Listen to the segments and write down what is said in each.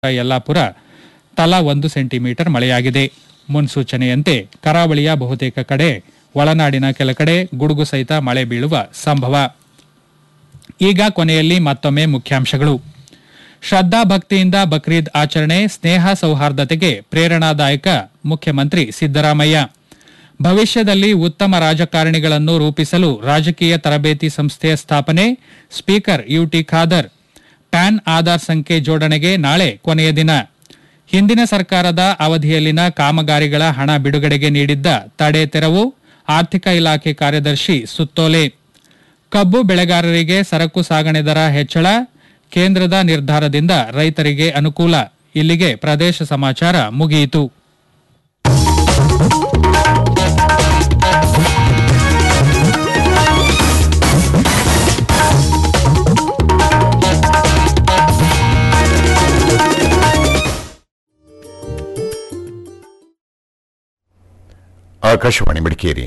ಯಲ್ಲಾಪುರ ತಲಾ ಒಂದು ಸೆಂಟಿಮೀಟರ್ ಮಳೆಯಾಗಿದೆ ಮುನ್ಸೂಚನೆಯಂತೆ ಕರಾವಳಿಯ ಬಹುತೇಕ ಕಡೆ ಒಳನಾಡಿನ ಕೆಲ ಕಡೆ ಗುಡುಗು ಸಹಿತ ಮಳೆ ಬೀಳುವ ಸಂಭವ ಈಗ ಕೊನೆಯಲ್ಲಿ ಮತ್ತೊಮ್ಮೆ ಮುಖ್ಯಾಂಶಗಳು ಶ್ರದ್ಧಾ ಭಕ್ತಿಯಿಂದ ಬಕ್ರೀದ್ ಆಚರಣೆ ಸ್ನೇಹ ಸೌಹಾರ್ದತೆಗೆ ಪ್ರೇರಣಾದಾಯಕ ಮುಖ್ಯಮಂತ್ರಿ ಸಿದ್ದರಾಮಯ್ಯ ಭವಿಷ್ಯದಲ್ಲಿ ಉತ್ತಮ ರಾಜಕಾರಣಿಗಳನ್ನು ರೂಪಿಸಲು ರಾಜಕೀಯ ತರಬೇತಿ ಸಂಸ್ಥೆಯ ಸ್ಥಾಪನೆ speaker UT Khader PAN Aadhaar ಸಂಖ್ಯೆ ಜೋಡಣೆಗೆ ನಾಳೆ ಕೊನೆಯ ದಿನ ಹಿಂದಿನ ಸರ್ಕಾರದ ಅವಧಿಯಲ್ಲಿನ ಕಾಮಗಾರಿಗಳ ಹಣ ಬಿಡುಗಡೆಗೆ ನೀಡಿದ್ದ ತಡೆ ತೆರವು ಆರ್ಥಿಕ ಇಲಾಖೆ ಕಾರ್ಯದರ್ಶಿ ಸುತ್ತೋಲೆ ಕಬ್ಬು ಬೆಳೆಗಾರರಿಗೆ ಸರಕು ಸಾಗಣೆ ದರ ಹೆಚ್ಚಳ ಕೇಂದ್ರದ ನಿರ್ಧಾರದಿಂದ ರೈತರಿಗೆ ಅನುಕೂಲ ಇಲ್ಲಿಗೆ ಪ್ರದೇಶ ಸಮಾಚಾರ ಮುಗಿಯಿತು ಆಕಾಶವಾಣಿ ಮಡಿಕೇರಿ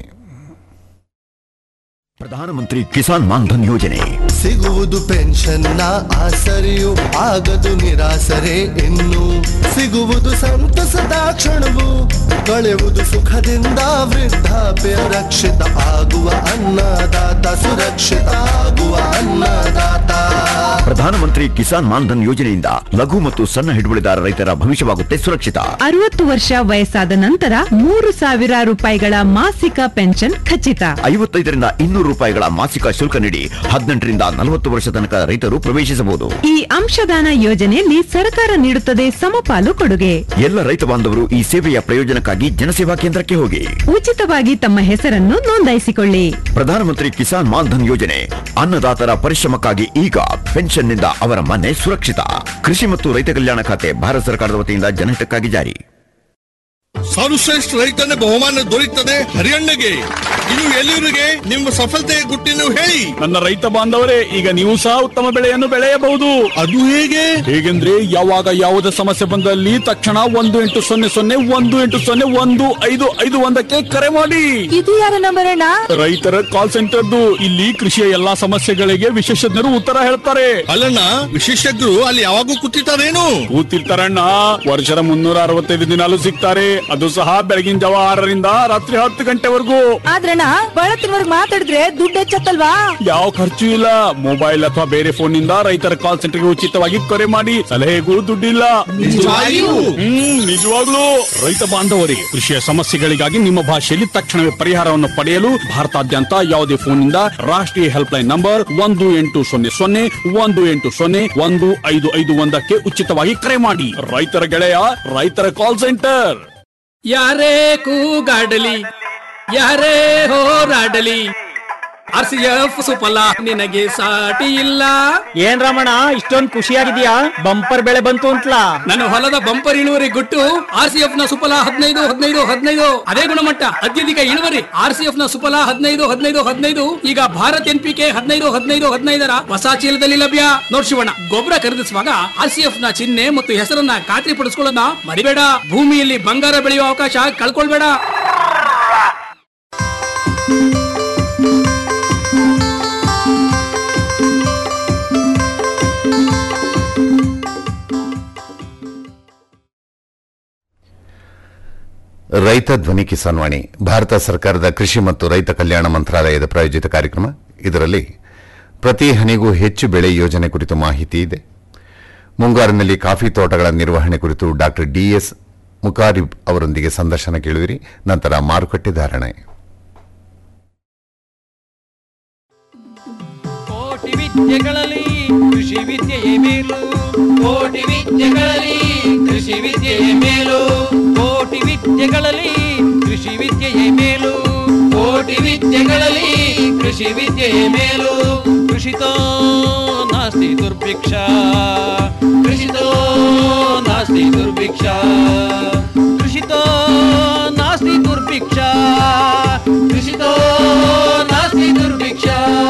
ಪ್ರಧಾನಮಂತ್ರಿ ಕಿಸಾನ್ ಮಾನ್ಧನ್ ಯೋಜನೆ ಸಿಗುವುದು ಪೆನ್ಷನ್ನ ಆಸರೆಯು ಆಗದು ನಿರಾಸರೆ ಇನ್ನು ಸಿಗುವುದು ಸಂತಸದ ಕ್ಷಣವು ಕಳೆಯುವುದು ಸುಖದಿಂದ ವೃದ್ಧಾಪ್ಯ ರಕ್ಷಿತ ಆಗುವ ಅನ್ನದಾತ ಸುರಕ್ಷಿತ ಆಗುವ ಅನ್ನದಾತ ಪ್ರಧಾನಮಂತ್ರಿ ಕಿಸಾನ್ ಮಾನ್ಧನ್ ಯೋಜನೆಯಿಂದ ಲಘು ಮತ್ತು ಸಣ್ಣ ಹಿಡುವಳಿದಾರ ರೈತರ ಭವಿಷ್ಯವಾಗುತ್ತೆ ಸುರಕ್ಷಿತ ಅರವತ್ತು ವರ್ಷ ವಯಸ್ಸಾದ ನಂತರ ಮೂರು ಸಾವಿರ ರೂಪಾಯಿಗಳ ಮಾಸಿಕ ಪೆನ್ಷನ್ ಖಚಿತ ಐವತ್ತೈದರಿಂದ ಇನ್ನೂರು ರೂಪಾಯಿಗಳ ಮಾಸಿಕ ಶುಲ್ಕ ನೀಡಿ ಹದಿನೆಂಟರಿಂದ ನಲವತ್ತು ವರ್ಷ ತನಕ ರೈತರು ಪ್ರವೇಶಿಸಬಹುದು ಈ ಅಂಶದಾನ ಯೋಜನೆಯಲ್ಲಿ ಸರ್ಕಾರ ನೀಡುತ್ತದೆ ಸಮಪಾಲು ಕೊಡುಗೆ ಎಲ್ಲ ರೈತ ಬಾಂಧವರು ಈ ಸೇವೆಯ ಪ್ರಯೋಜನಕ್ಕಾಗಿ ಜನಸೇವಾ ಕೇಂದ್ರಕ್ಕೆ ಹೋಗಿ ಉಚಿತವಾಗಿ ತಮ್ಮ ಹೆಸರನ್ನು ನೋಂದಾಯಿಸಿಕೊಳ್ಳಿ ಪ್ರಧಾನಮಂತ್ರಿ ಕಿಸಾನ್ ಮಾನ್ಧನ್ ಯೋಜನೆ ಅನ್ನದಾತರ ಪರಿಶ್ರಮಕ್ಕಾಗಿ ಈಗ ಪೆನ್ಷನ್ನಿಂದ ಅವರ ಮನೆ ಸುರಕ್ಷಿತ ಕೃಷಿ ಮತ್ತು ರೈತ ಕಲ್ಯಾಣ ಖಾತೆ ಭಾರತ ಸರ್ಕಾರದ ವತಿಯಿಂದ ಜನಹಿತಕ್ಕಾಗಿ ಜಾರಿ ಸರ್ವಶ್ರೇಷ್ಠ ರೈತನ ಬಹುಮಾನ ದೊರೆಯುತ್ತದೆ ಹರಿಯಣ್ಣಗೆ ಇನ್ನು ಎಲ್ಲಿವರಿಗೆ ನಿಮ್ಮ ಸಫಲತೆಯ ಗುಟ್ಟಿನ ಹೇಳಿ ನನ್ನ ರೈತ ಬಾಂಧವರೇ ಈಗ ನೀವು ಸಹ ಉತ್ತಮ ಬೆಳೆಯನ್ನು ಬೆಳೆಯಬಹುದು ಅದು ಹೇಗೆ ಹೇಗೆಂದ್ರೆ ಯಾವಾಗ ಯಾವುದೇ ಸಮಸ್ಯೆ ಬಂದಲ್ಲಿ ತಕ್ಷಣ ಒಂದು ಎಂಟು ಸೊನ್ನೆ ಸೊನ್ನೆ ಒಂದು ಎಂಟು ಸೊನ್ನೆ ಒಂದು ಐದು ಐದು ಒಂದಕ್ಕೆ ಕರೆ ಮಾಡಿ ಇದು ಯಾರ ನಂಬರ್ ಅಣ್ಣ ರೈತರ ಕಾಲ್ ಸೆಂಟರ್ದು ಇಲ್ಲಿ ಕೃಷಿಯ ಎಲ್ಲಾ ಸಮಸ್ಯೆಗಳಿಗೆ ವಿಶೇಷಜ್ಞರು ಉತ್ತರ ಹೇಳ್ತಾರೆ ಅಲ್ಲಣ್ಣ ವಿಶೇಷಜ್ಞರು ಅಲ್ಲಿ ಯಾವಾಗೂ ಕೂತಿರ್ತಾರೇನು ಕೂತಿರ್ತಾರಣ್ಣ ವರ್ಷದ ಮುನ್ನೂರ ಅರವತ್ತೈದು ದಿನಾಲು ಸಿಗ್ತಾರೆ ಅದು ಸಹ ಬೆಳಗಿನ ಜಾವ ಆರರಿಂದ ರಾತ್ರಿ ಹತ್ತು ಗಂಟೆವರೆಗೂ ಆದ್ರಣ್ಣ ಬಳತ್ತಿನವರ್ಗ್ ಮಾತಾಡಿದ್ರೆ ದುಡ್ಡು ಹೆಚ್ಚತ್ತಲ್ವಾ ಯಾವ ಖರ್ಚು ಇಲ್ಲ ಮೊಬೈಲ್ ಅಥವಾ ಬೇರೆ ಫೋನ್ ನಿಂದ ರೈತರ ಕಾಲ್ ಸೆಂಟರ್ಗೆ ಉಚಿತವಾಗಿ ಕರೆ ಮಾಡಿ ಸಲಹೆಗೂ ದುಡ್ಡಿಲ್ಲ ನಿಜವಾಗಿಯೂ? ಹ್ಮ್ ನಿಜವಾಗ್ಲೂ ರೈತ ಬಾಂಧವರೇ ಕೃಷಿಯ ಸಮಸ್ಯೆಗಳಿಗಾಗಿ ನಿಮ್ಮ ಭಾಷೆಯಲ್ಲಿ ತಕ್ಷಣವೇ ಪರಿಹಾರವನ್ನು ಪಡೆಯಲು ಭಾರತಾದ್ಯಂತ ಯಾವುದೇ ಫೋನ್ ನಿಂದ ರಾಷ್ಟ್ರೀಯ ಹೆಲ್ಪ್ ಲೈನ್ ನಂಬರ್ ಒಂದು ಎಂಟು ಸೊನ್ನೆ ಸೊನ್ನೆ ಒಂದು ಎಂಟು ಸೊನ್ನೆ ಒಂದು ಐದು ಐದು ಒಂದಕ್ಕೆ ಉಚಿತವಾಗಿ ಕರೆ ಮಾಡಿ ರೈತರ ಗೆಳೆಯ ರೈತರ ಕಾಲ್ ಸೆಂಟರ್ ಯಾರೇ ಕೂಗಾಡಲಿ ಯಾರೇ ಹೋರಾಡಲಿ ಆರ್ ಸಿ ಎಫ್ ಸುಫಲ ನಿನಗೆ ಸಾಟಿ ಇಲ್ಲ ಏನ್ ರಮಣ ಇಷ್ಟೊಂದ್ ಖುಷಿಯಾಗಿದ್ಯಾ ಬಂಪರ್ ಬೆಳೆ ಬಂತು ಅಂತಲಾ ನನ್ನ ಹೊಲದ ಬಂಪರ್ ಇಳುವರಿ ಗುಟ್ಟು ಆರ್ ಸಿ ಎಫ್ ನ ಸುಫಲ ಹದಿನೈದು ಹದಿನೈದು ಹದಿನೈದು ಅದೇ ಗುಣಮಟ್ಟ ಅತ್ಯಧಿಕ ಇಳುವರಿ ಆರ್ ಸಿ ಎಫ್ ನ ಸುಫಲ ಹದಿನೈದು ಹದಿನೈದು ಹದಿನೈದು ಈಗ ಭಾರತ್ ಎನ್ ಪಿ ಕೆ ಹದಿನೈದು ಹದಿನೈದು ಹದಿನೈದರ ಹೊಸ ಚೀಲದಲ್ಲಿ ಲಭ್ಯ ನೋಡ್ ಶಿವಣ್ಣ ಗೊಬ್ಬರ ಖರೀದಿಸುವಾಗ ಆರ್ ಸಿ ಎಫ್ ನ ಚಿಹ್ನೆ ಮತ್ತು ಹೆಸರನ್ನ ಖಾತ್ರಿ ಪಡಿಸ್ಕೊಳ್ಳೋದನ್ನ ಮರಿಬೇಡ ಭೂಮಿಯಲ್ಲಿ ಬಂಗಾರ ಬೆಳೆಯುವ ಅವಕಾಶ ಕಳ್ಕೊಳ್ಬೇಡ ರೈತ ಧ್ವನಿ ಕಿಸಾನ್ ವಾಣಿ ಭಾರತ ಸರ್ಕಾರದ ಕೃಷಿ ಮತ್ತು ರೈತ ಕಲ್ಯಾಣ ಮಂತ್ರಾಲಯದ ಪ್ರಾಯೋಜಿತ ಕಾರ್ಯಕ್ರಮ ಇದರಲ್ಲಿ ಪ್ರತಿ ಹನಿಗೂ ಹೆಚ್ಚು ಬೆಳೆ ಯೋಜನೆ ಕುರಿತು ಮಾಹಿತಿ ಇದೆ ಮುಂಗಾರಿನಲ್ಲಿ ಕಾಫಿ ತೋಟಗಳ ನಿರ್ವಹಣೆ ಕುರಿತು ಡಾಕ್ಟರ್ ಡಿಎಸ್ ಮುಕಾರಿಬ್ ಅವರೊಂದಿಗೆ ಸಂದರ್ಶನ ಕೇಳುವಿರಿ ನಂತರ ಮಾರುಕಟ್ಟೆ ಧಾರಣೆ ಕೋಟಿ ವಿದ್ಯೆಗಳಲ್ಲಿ ಕೃಷಿ ವಿದ್ಯೆಯೇ ಮೇಲು ಕೋಟಿ ವಿದ್ಯೆಗಳಲ್ಲಿ ಕೃಷಿ ವಿದ್ಯೆಯೇ ಮೇಲು ಕೋಟಿ ವಿದ್ಯೆಗಳಲ್ಲಿ ಕೃಷಿ ವಿದ್ಯೆಯೇ ಮೇಲು ಕೋಟಿ ವಿದ್ಯೆಗಳಲ್ಲಿ ಕೃಷಿ ವಿದ್ಯೆಯೇ ಮೇಲು ಕೃಷಿತೋ ನಾಸ್ತಿ ದುರ್ಭಿಕ್ಷ ಕೃಷಿತೋ ನಾಸ್ತಿ ದುರ್ಭಿಕ್ಷ ಕೃಷಿತೋ ನಾಸ್ತಿ ದುರ್ಭಿಕ್ಷ ಕೃಷಿತೋ ನಾಸ್ತಿ ದುರ್ಭಿಕ್ಷ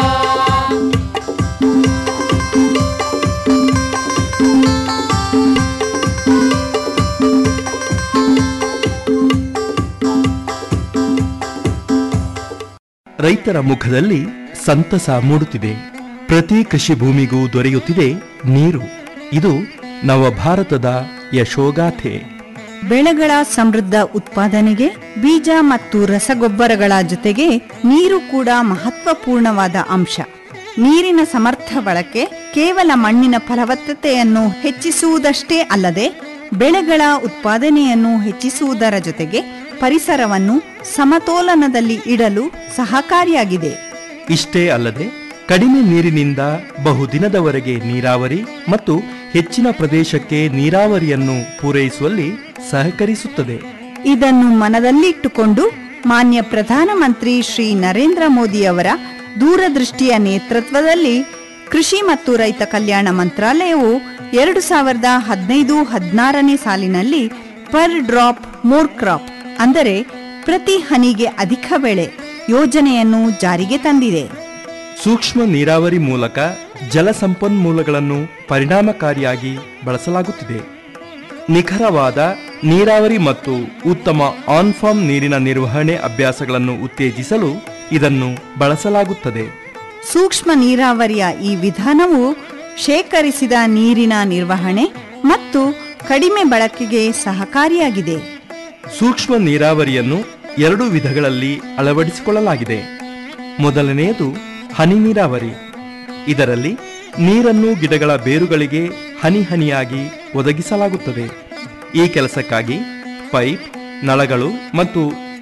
ರೈತರ ಮುಖದಲ್ಲಿ ಸಂತಸ ಮೂಡುತ್ತಿದೆ ಪ್ರತಿ ಕೃಷಿ ಭೂಮಿಗೂ ದೊರೆಯುತ್ತಿದೆ ನೀರು ಇದು ನವಭಾರತದ ಯಶೋಗಾಥೆ ಬೆಳೆಗಳ ಸಮೃದ್ಧ ಉತ್ಪಾದನೆಗೆ ಬೀಜ ಮತ್ತು ರಸಗೊಬ್ಬರಗಳ ಜೊತೆಗೆ ನೀರು ಕೂಡ ಮಹತ್ವಪೂರ್ಣವಾದ ಅಂಶ ನೀರಿನ ಸಮರ್ಥ ಬಳಕೆ ಕೇವಲ ಮಣ್ಣಿನ ಫಲವತ್ತತೆಯನ್ನು ಹೆಚ್ಚಿಸುವುದಷ್ಟೇ ಅಲ್ಲದೆ ಬೆಳೆಗಳ ಉತ್ಪಾದನೆಯನ್ನು ಹೆಚ್ಚಿಸುವುದರ ಜೊತೆಗೆ ಪರಿಸರವನ್ನು ಸಮತೋಲನದಲ್ಲಿ ಇಡಲು ಸಹಕಾರಿಯಾಗಿದೆ ಇಷ್ಟೇ ಅಲ್ಲದೆ ಕಡಿಮೆ ನೀರಿನಿಂದ ಬಹುದಿನದವರೆಗೆ ನೀರಾವರಿ ಮತ್ತು ಹೆಚ್ಚಿನ ಪ್ರದೇಶಕ್ಕೆ ನೀರಾವರಿಯನ್ನು ಪೂರೈಸುವಲ್ಲಿ ಸಹಕರಿಸುತ್ತದೆ ಇದನ್ನು ಮನದಲ್ಲಿಟ್ಟುಕೊಂಡು ಮಾನ್ಯ ಪ್ರಧಾನಮಂತ್ರಿ ಶ್ರೀ ನರೇಂದ್ರ ಮೋದಿಯವರ ದೂರದೃಷ್ಟಿಯ ನೇತೃತ್ವದಲ್ಲಿ ಕೃಷಿ ಮತ್ತು ರೈತ ಕಲ್ಯಾಣ ಮಂತ್ರಾಲಯವು ಎರಡು ಸಾವಿರದ ಹದಿನೈದು ಹದಿನಾರನೇ ಸಾಲಿನಲ್ಲಿ ಪರ್ ಡ್ರಾಪ್ ಮೋರ್ ಕ್ರಾಪ್ ಅಂದರೆ ಪ್ರತಿ ಹನಿಗೆ ಅಧಿಕ ಬೆಳೆ ಯೋಜನೆಯನ್ನು ಜಾರಿಗೆ ತಂದಿದೆ ಸೂಕ್ಷ್ಮ ನೀರಾವರಿ ಮೂಲಕ ಜಲ ಸಂಪನ್ಮೂಲಗಳನ್ನು ಪರಿಣಾಮಕಾರಿಯಾಗಿ ಬಳಸಲಾಗುತ್ತಿದೆ ನಿಖರವಾದ ನೀರಾವರಿ ಮತ್ತು ಉತ್ತಮ ಆನ್ ಫಾರ್ಮ್ ನೀರಿನ ನಿರ್ವಹಣೆ ಅಭ್ಯಾಸಗಳನ್ನು ಉತ್ತೇಜಿಸಲು ಇದನ್ನು ಬಳಸಲಾಗುತ್ತದೆ ಸೂಕ್ಷ್ಮ ನೀರಾವರಿಯ ಈ ವಿಧಾನವು ಶೇಖರಿಸಿದ ನೀರಿನ ನಿರ್ವಹಣೆ ಮತ್ತು ಕಡಿಮೆ ಬಳಕೆಗೆ ಸಹಕಾರಿಯಾಗಿದೆ ಸೂಕ್ಷ್ಮ ನೀರಾವರಿಯನ್ನು ಎರಡು ವಿಧಗಳಲ್ಲಿ ಅಳವಡಿಸಿಕೊಳ್ಳಲಾಗಿದೆ ಮೊದಲನೆಯದು ಹನಿ ನೀರಾವರಿ ಇದರಲ್ಲಿ ನೀರನ್ನು ಗಿಡಗಳ ಬೇರುಗಳಿಗೆ ಹನಿ ಹನಿಯಾಗಿ ಒದಗಿಸಲಾಗುತ್ತದೆ ಈ ಕೆಲಸಕ್ಕಾಗಿ ಪೈಪ್ ನಳಗಳು ಮತ್ತು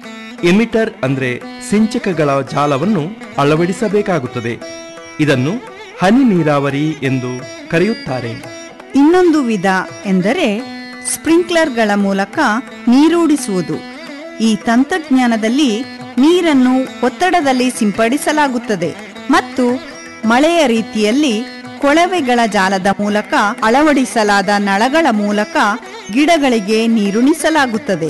ಎಮಿಟರ್ ಅಂದ್ರೆ ಸಿಂಚಕಗಳ ಜಾಲವನ್ನು ಅಳವಡಿಸಬೇಕಾಗುತ್ತದೆ ಇದನ್ನು ಹನಿ ನೀರಾವರಿ ಎಂದು ಕರೆಯುತ್ತಾರೆ ಇನ್ನೊಂದು ವಿಧ ಎಂದರೆ ಸ್ಪ್ರಿಂಕ್ಲರ್ಗಳ ಮೂಲಕ ನೀರೂಡಿಸುವುದು ಈ ತಂತ್ರಜ್ಞಾನದಲ್ಲಿ ನೀರನ್ನು ಒತ್ತಡದಲ್ಲಿ ಸಿಂಪಡಿಸಲಾಗುತ್ತದೆ ಮತ್ತು ಮಳೆಯ ರೀತಿಯಲ್ಲಿ ಕೊಳವೆಗಳ ಜಾಲದ ಮೂಲಕ ಅಳವಡಿಸಲಾದ ನಳಗಳ ಮೂಲಕ ಗಿಡಗಳಿಗೆ ನೀರುಣಿಸಲಾಗುತ್ತದೆ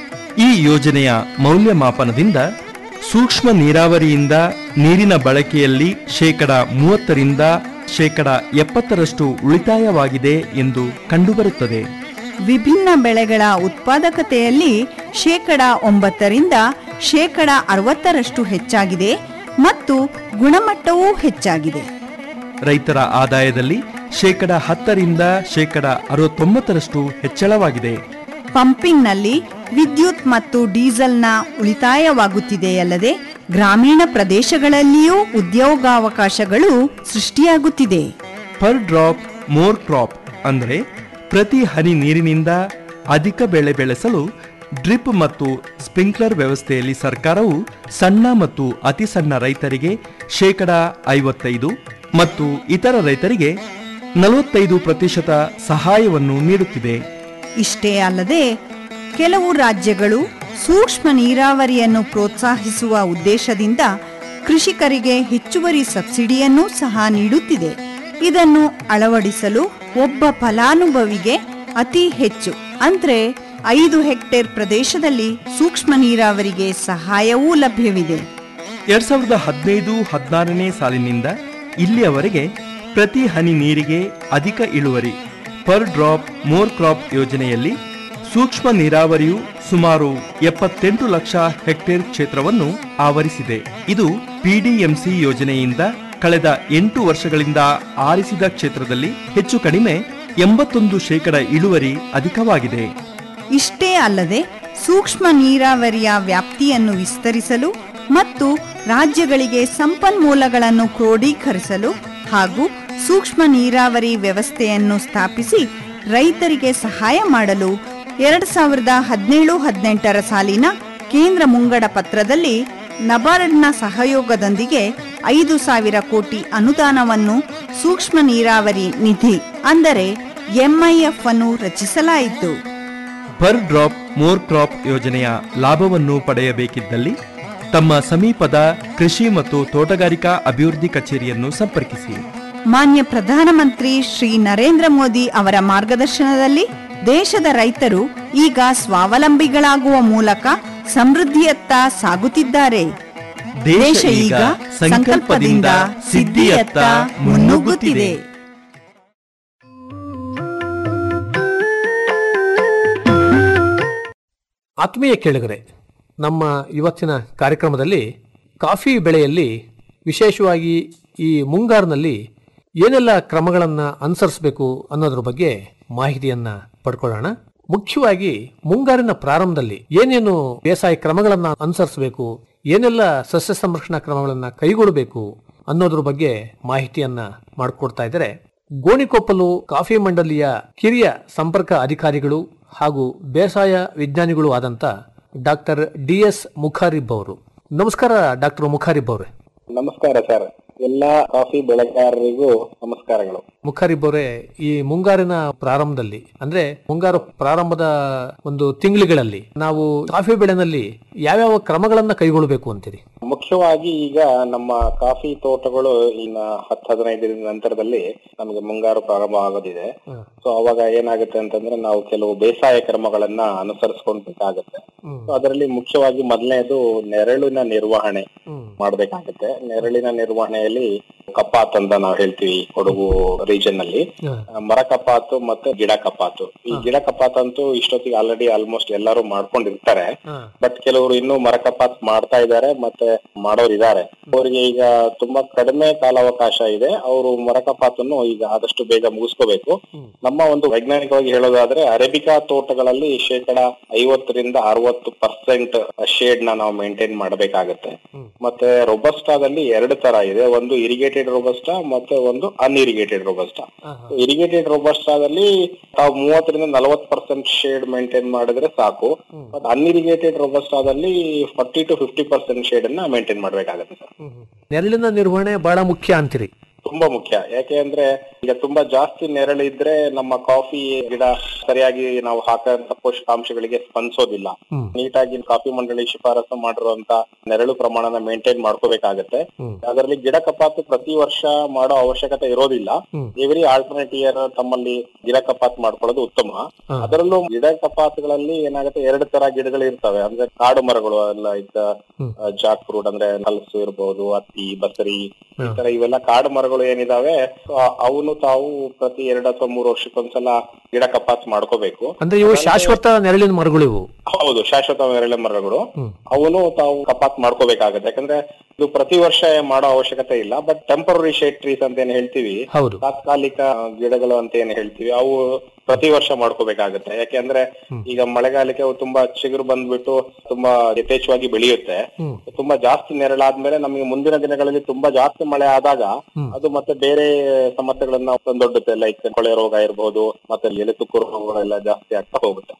ಈ ಯೋಜನೆಯ ಮೌಲ್ಯಮಾಪನದಿಂದ ಸೂಕ್ಷ್ಮ ನೀರಾವರಿಯಿಂದ ನೀರಿನ ಬಳಕೆಯಲ್ಲಿ ಶೇಕಡ ಮೂವತ್ತರಿಂದ ಶೇಕಡ ಎಪ್ಪತ್ತರಷ್ಟು ಉಳಿತಾಯವಾಗಿದೆ ಎಂದು ಕಂಡುಬರುತ್ತದೆ ವಿಭಿನ್ನ ಬೆಳೆಗಳ ಉತ್ಪಾದಕತೆಯಲ್ಲಿ ಶೇಕಡ ಒಂಬತ್ತರಿಂದ ಶೇಕಡ ಅರವತ್ತರಷ್ಟು ಹೆಚ್ಚಾಗಿದೆ ಮತ್ತು ಗುಣಮಟ್ಟವೂ ಹೆಚ್ಚಾಗಿದೆ ರೈತರ ಆದಾಯದಲ್ಲಿ ಶೇಕಡ ಹತ್ತರಿಂದ ಶೇಕಡ ಅರವತ್ತೊಂಬತ್ತರಷ್ಟು ಹೆಚ್ಚಳವಾಗಿದೆ ಪಂಪಿಂಗ್ನಲ್ಲಿ ವಿದ್ಯುತ್ ಮತ್ತು ಡೀಸೆಲ್ನ ಉಳಿತಾಯವಾಗುತ್ತಿದೆಯಲ್ಲದೆ ಗ್ರಾಮೀಣ ಪ್ರದೇಶಗಳಲ್ಲಿಯೂ ಉದ್ಯೋಗಾವಕಾಶಗಳು ಸೃಷ್ಟಿಯಾಗುತ್ತಿದೆ ಪರ್ ಡ್ರಾಪ್ ಮೋರ್ ಕ್ರಾಪ್ ಅಂದ್ರೆ ಪ್ರತಿ ಹನಿ ನೀರಿನಿಂದ ಅಧಿಕ ಬೆಳೆ ಬೆಳೆಸಲು ಡ್ರಿಪ್ ಮತ್ತು ಸ್ಪ್ರಿಂಕ್ಲರ್ ವ್ಯವಸ್ಥೆಯಲ್ಲಿ ಸರ್ಕಾರವು ಸಣ್ಣ ಮತ್ತು ಅತಿ ಸಣ್ಣ ರೈತರಿಗೆ ಶೇಕಡ ಐವತ್ತೈದು ಮತ್ತು ಇತರ ರೈತರಿಗೆ ನಲವತ್ತೈದು ಪ್ರತಿಶತ ಸಹಾಯವನ್ನು ನೀಡುತ್ತಿದೆ ಇಷ್ಟೇ ಅಲ್ಲದೆ ಕೆಲವು ರಾಜ್ಯಗಳು ಸೂಕ್ಷ್ಮ ನೀರಾವರಿಯನ್ನು ಪ್ರೋತ್ಸಾಹಿಸುವ ಉದ್ದೇಶದಿಂದ ಕೃಷಿಕರಿಗೆ ಹೆಚ್ಚುವರಿ ಸಬ್ಸಿಡಿಯನ್ನೂ ಸಹ ನೀಡುತ್ತಿದೆ ಇದನ್ನು ಅಳವಡಿಸಲು ಒಬ್ಬ ಫಲಾನುಭವಿಗೆ ಅತಿ ಹೆಚ್ಚು ಅಂದ್ರೆ ಐದು ಹೆಕ್ಟೇರ್ ಪ್ರದೇಶದಲ್ಲಿ ಸೂಕ್ಷ್ಮ ನೀರಾವರಿಗೆ ಸಹಾಯವೂ ಲಭ್ಯವಿದೆ ಎರಡ್ ಸಾವಿರದ ಹದಿನೈದು ಹದಿನಾರನೇ ಸಾಲಿನಿಂದ ಇಲ್ಲಿಯವರೆಗೆ ಪ್ರತಿ ಹನಿ ನೀರಿಗೆ ಅಧಿಕ ಇಳುವರಿ ಪರ್ ಡ್ರಾಪ್ ಮೋರ್ ಕ್ರಾಪ್ ಯೋಜನೆಯಲ್ಲಿ ಸೂಕ್ಷ್ಮ ನೀರಾವರಿಯು ಸುಮಾರು ಎಪ್ಪತ್ತೆಂಟು ಲಕ್ಷ ಹೆಕ್ಟೇರ್ ಕ್ಷೇತ್ರವನ್ನು ಆವರಿಸಿದೆ ಇದು ಪಿಡಿಎಂಸಿ ಯೋಜನೆಯಿಂದ ಕಳೆದ ಎಂಟು ವರ್ಷಗಳಿಂದ ಆರಿಸಿದ ಕ್ಷೇತ್ರದಲ್ಲಿ ಹೆಚ್ಚು ಕಡಿಮೆ ಎಂಬತ್ತೊಂದು ಶೇಕಡ ಇಳುವರಿ ಅಧಿಕವಾಗಿದೆ ಇಷ್ಟೇ ಅಲ್ಲದೆ ಸೂಕ್ಷ್ಮ ನೀರಾವರಿಯ ವ್ಯಾಪ್ತಿಯನ್ನು ವಿಸ್ತರಿಸಲು ಮತ್ತು ರಾಜ್ಯಗಳಿಗೆ ಸಂಪನ್ಮೂಲಗಳನ್ನು ಕ್ರೋಢೀಕರಿಸಲು ಹಾಗೂ ಸೂಕ್ಷ್ಮ ನೀರಾವರಿ ವ್ಯವಸ್ಥೆಯನ್ನು ಸ್ಥಾಪಿಸಿ ರೈತರಿಗೆ ಸಹಾಯ ಮಾಡಲು ಎರಡ್ ಸಾವಿರದ ಹದಿನೇಳು ಹದಿನೆಂಟರ ಸಾಲಿನ ಕೇಂದ್ರ ಮುಂಗಡ ಪತ್ರದಲ್ಲಿ ನಬಾರ್ಡ್ನ ಸಹಯೋಗದೊಂದಿಗೆ ಐದು ಸಾವಿರ ಕೋಟಿ ಅನುದಾನವನ್ನು ಸೂಕ್ಷ್ಮ ನೀರಾವರಿ ನಿಧಿ ಅಂದರೆ ಎಂಐಎಫ್ ಅನ್ನು ರಚಿಸಲಾಯಿತು ಪರ್ ಡ್ರಾಪ್ ಮೋರ್ ಕ್ರಾಪ್ ಯೋಜನೆಯ ಲಾಭವನ್ನು ಪಡೆಯಬೇಕಿದ್ದಲ್ಲಿ ತಮ್ಮ ಸಮೀಪದ ಕೃಷಿ ಮತ್ತು ತೋಟಗಾರಿಕಾ ಅಭಿವೃದ್ಧಿ ಕಚೇರಿಯನ್ನು ಸಂಪರ್ಕಿಸಿ ಮಾನ್ಯ ಪ್ರಧಾನಮಂತ್ರಿ ಶ್ರೀ ನರೇಂದ್ರ ಮೋದಿ ಅವರ ಮಾರ್ಗದರ್ಶನದಲ್ಲಿ ದೇಶದ ರೈತರು ಈಗ ಸ್ವಾವಲಂಬಿಗಳಾಗುವ ಮೂಲಕ ಸಮೃದ್ಧಿಯತ್ತ ಸಾಗುತ್ತಿದ್ದಾರೆ ದೇಶ ಈಗ ಸಂಕಲ್ಪದಿಂದ ಸಿದ್ಧಿಯತ್ತ ಮುನ್ನುಗ್ಗುತ್ತಿದೆ ಆತ್ಮೀಯ ಕೇಳಿಗರೆ ನಮ್ಮ ಇವತ್ತಿನ ಕಾರ್ಯಕ್ರಮದಲ್ಲಿ ಕಾಫಿ ಬೆಳೆಯಲ್ಲಿ ವಿಶೇಷವಾಗಿ ಈ ಮುಂಗಾರಿನಲ್ಲಿ ಏನೆಲ್ಲ ಕ್ರಮಗಳನ್ನು ಅನುಸರಿಸಬೇಕು ಅನ್ನೋದ್ರ ಬಗ್ಗೆ ಮಾಹಿತಿಯನ್ನ ಪಡ್ಕೊಳ್ಳೋಣ ಮುಖ್ಯವಾಗಿ ಮುಂಗಾರಿನ ಪ್ರಾರಂಭದಲ್ಲಿ ಏನೇನು ಬೇಸಾಯ ಕ್ರಮಗಳನ್ನ ಅನುಸರಿಸಬೇಕು ಏನೆಲ್ಲ ಸಸ್ಯ ಸಂರಕ್ಷಣಾ ಕ್ರಮಗಳನ್ನ ಕೈಗೊಳ್ಳಬೇಕು ಅನ್ನೋದ್ರ ಬಗ್ಗೆ ಮಾಹಿತಿಯನ್ನ ಮಾಡಿಕೊಡ್ತಾ ಇದ್ದಾರೆ ಗೋಣಿಕೊಪ್ಪಲು ಕಾಫಿ ಮಂಡಳಿಯ ಕಿರಿಯ ಸಂಪರ್ಕ ಅಧಿಕಾರಿಗಳು ಹಾಗೂ ಬೇಸಾಯ ವಿಜ್ಞಾನಿಗಳು ಆದಂತ ಡಾಕ್ಟರ್ ಡಿ ಎಸ್ ಮುಖಾರಿಬ್ ಅವರು ನಮಸ್ಕಾರ ಡಾಕ್ಟರ್ ಮುಖಾರಿಬ್ ಅವರೇ ನಮಸ್ಕಾರ ಸರ್ ಎಲ್ಲಾ ಕಾಫಿ ಬೆಳೆಗಾರರಿಗೂ ನಮಸ್ಕಾರಗಳು ಮುಖಾರಿಬ್ ಅವರೇ ಈ ಮುಂಗಾರಿನ ಪ್ರಾರಂಭದಲ್ಲಿ ಅಂದ್ರೆ ಮುಂಗಾರು ಪ್ರಾರಂಭದ ಒಂದು ತಿಂಗಳುಗಳಲ್ಲಿ ನಾವು ಕಾಫಿ ಬೆಳೆನಲ್ಲಿ ಯಾವ್ಯಾವ ಕ್ರಮಗಳನ್ನ ಕೈಗೊಳ್ಳಬೇಕು ಅಂತೀರಿ ಮುಖ್ಯವಾಗಿ ಈಗ ನಮ್ಮ ಕಾಫಿ ತೋಟಗಳು ಇನ್ನ ಹತ್ತು ಹದಿನೈದು ದಿನದ ನಂತರದಲ್ಲಿ ನಮಗೆ ಮುಂಗಾರು ಪ್ರಾರಂಭ ಆಗೋದಿದೆ ಸೊ ಅವಾಗ ಏನಾಗುತ್ತೆ ಅಂತಂದ್ರೆ ನಾವು ಕೆಲವು ಬೇಸಾಯ ಕ್ರಮಗಳನ್ನ ಅನುಸರಿಸ್ಕೊಳ್ಬೇಕಾಗತ್ತೆ ಸೊ ಅದರಲ್ಲಿ ಮುಖ್ಯವಾಗಿ ಮೊದಲನೇದು ನೆರಳಿನ ನಿರ್ವಹಣೆ ಮಾಡ್ಬೇಕಾಗತ್ತೆ ನೆರಳಿನ ನಿರ್ವಹಣೆಯಲ್ಲಿ ಕಪಾತ್ ಅಂತ ನಾವು ಹೇಳ್ತೀವಿ ಕೊಡಗು ರೀಜನ್ ಅಲ್ಲಿ ಆ, ಮರ ಕಪಾತು ಮತ್ತೆ ಗಿಡ ಕಪಾತು ಈ ಗಿಡ ಕಪಾತ್ ಅಂತೂ ಇಷ್ಟೊತ್ತಿಗೆ ಆಲ್ರೆಡಿ ಆಲ್ಮೋಸ್ಟ್ ಎಲ್ಲರೂ ಮಾಡ್ಕೊಂಡಿರ್ತಾರೆ ಬಟ್ ಕೆಲವರು ಇನ್ನೂ ಮರ ಕಪಾತ್ ಮಾಡ್ತಾ ಇದ್ದಾರೆ ಮತ್ತೆ ಮಾಡೋರು ಇದ್ದಾರೆ ಅವರಿಗೆ ಈಗ ತುಂಬಾ ಕಡಿಮೆ ಕಾಲಾವಕಾಶ ಇದೆ ಅವರು ಮರ ಕಪಾತನ್ನು ಈಗ ಆದಷ್ಟು ಬೇಗ ಮುಗಿಸ್ಕೋಬೇಕು ನಮ್ಮ ಒಂದು ವೈಜ್ಞಾನಿಕವಾಗಿ ಹೇಳೋದಾದ್ರೆ ಅರೇಬಿಕಾ ತೋಟಗಳಲ್ಲಿ ಶೇಕಡ ಐವತ್ತರಿಂದ ಅರವತ್ತು ಪರ್ಸೆಂಟ್ ಶೇಡ್ ನ ನಾವು ಮೇಂಟೈನ್ ಮಾಡಬೇಕಾಗತ್ತೆ ಮತ್ತೆ ರೊಬಸ್ಟಾದಲ್ಲಿ ಎರಡು ತರ ಇದೆ ಒಂದು ಇರಿಗೇಟೆಡ್ ರೊಬಸ್ಟಾ ಮತ್ತೆ ಒಂದು ಅನ್ಇರಿಗೇಟೆಡ್ ರೊಬಸ್ಟಾ ಇರಿಗೇಟೆಡ್ ರೊಬಸ್ಟಾದಲ್ಲಿ ತಾವು ಮೂವತ್ತರಿಂದ ನಲವತ್ತು ಪರ್ಸೆಂಟ್ ಶೇಡ್ ಮೇಂಟೈನ್ ಮಾಡಿದ್ರೆ ಸಾಕು ಬಟ್ ಅನ್ಇರಿಗೇಟೆಡ್ ರೊಬಸ್ಟಾದಲ್ಲಿ forty to fifty percent shade ಅನ್ನ ಮೇಂಟೈನ್ ಮಾಡ್ಬೇಕಾಗತ್ತೆ ಸರ್ ನೆರಳಿನ ನಿರ್ವಹಣೆ ಬಹಳ ಮುಖ್ಯ ಅಂತೀರಿ ತುಂಬಾ ಮುಖ್ಯ ಯಾಕೆ ಅಂದ್ರೆ ಈಗ ತುಂಬಾ ಜಾಸ್ತಿ ನೆರಳು ಇದ್ರೆ ನಮ್ಮ ಕಾಫಿ ಗಿಡ ಸರಿಯಾಗಿ ನಾವು ಹಾಕಂತ ಪೋಷಕಾಂಶಗಳಿಗೆ ಸ್ಪಂದಿಸೋದಿಲ್ಲ ನೀಟಾಗಿ ಕಾಫಿ ಮಂಡಳಿ ಶಿಫಾರಸು ಮಾಡಿರುವಂತ ನೆರಳು ಪ್ರಮಾಣನ ಮೇಂಟೈನ್ ಮಾಡ್ಕೋಬೇಕಾಗತ್ತೆ ಅದರಲ್ಲಿ ಗಿಡ ಕಪಾತು ಪ್ರತಿ ವರ್ಷ ಮಾಡೋ ಅವಶ್ಯಕತೆ ಇರೋದಿಲ್ಲ ಎವ್ರಿ ಆಲ್ಟರ್ನೇಟ್ ಇಯರ್ ತಮ್ಮಲ್ಲಿ ಗಿಡ ಕಪಾತ್ ಮಾಡ್ಕೊಳ್ಳೋದು ಉತ್ತಮ ಅದರಲ್ಲೂ ಗಿಡ ಕಪಾತುಗಳಲ್ಲಿ ಏನಾಗುತ್ತೆ ಎರಡು ತರ ಗಿಡಗಳು ಇರ್ತವೆ ಅಂದ್ರೆ ಕಾಡು ಮರಗಳು ಎಲ್ಲ ಈಗ ಜಾಕ್ ಫ್ರೂಟ್ ಅಂದ್ರೆ ಹಲಸು ಇರ್ಬೋದು ಹತ್ತಿ ಬಸರಿ ಈ ತರ ಇವೆಲ್ಲ ಕಾಡು ಮರಗಳು ಏನಿದಾವೆ so ಅವನು ತಾವು ಪ್ರತಿ ಎರಡು ಅಥವಾ ಮೂರು ವರ್ಷಕ್ಕೊಂದ್ಸಲ ಗಿಡ ಕಪಾತ್ ಮಾಡ್ಕೋಬೇಕು ಅಂದ್ರೆ ಇವು ಶಾಶ್ವತ ನೆರಳಿನ ಮರಗಳು ಇವು ಹೌದು ಶಾಶ್ವತ ನೆರಳೆ ಮರಗಳು ಅವನು ತಾವು ಕಪಾತ್ ಮಾಡ್ಕೋಬೇಕಾಗತ್ತೆ ಯಾಕಂದ್ರೆ ಇದು ಪ್ರತಿ ವರ್ಷ ಮಾಡೋ ಅವಶ್ಯಕತೆ ಇಲ್ಲ ಬಟ್ ಟೆಂಪರರಿ ಶೇಡ್ ಟ್ರೀಸ್ ಅಂತ ಏನ್ ಹೇಳ್ತೀವಿ ಹೌದು ತಾತ್ಕಾಲಿಕ ಗಿಡಗಳು ಅಂತ ಏನ್ ಹೇಳ್ತೀವಿ ಅವು ಪ್ರತಿ ವರ್ಷ ಮಾಡ್ಕೋಬೇಕಾಗತ್ತೆ ಯಾಕೆಂದ್ರೆ ಈಗ ಮಳೆಗಾಲಕ್ಕೆ ಅವು ತುಂಬಾ ಚಿಗುರು ಬಂದ್ಬಿಟ್ಟು ತುಂಬಾ ಯಥೇಚ್ಛವಾಗಿ ಬೆಳೆಯುತ್ತೆ ತುಂಬಾ ಜಾಸ್ತಿ ನೆರಳಾದ್ಮೇಲೆ ನಮಗೆ ಮುಂದಿನ ದಿನಗಳಲ್ಲಿ ತುಂಬಾ ಜಾಸ್ತಿ ಮಳೆ ಆದಾಗ ಅದು ಮತ್ತೆ ಬೇರೆ ಸಮಸ್ಯೆಗಳನ್ನ ತಂದೊಡ್ಡುತ್ತೆ ಲೈಕ್ ಕೊಳೆ ರೋಗ ಇರ್ಬೋದು ಮತ್ತೆ ಎಲೆ ತುಕ್ಕು ರೋಗಗಳೆಲ್ಲ ಜಾಸ್ತಿ ಆಗ್ತಾ ಹೋಗುತ್ತೆ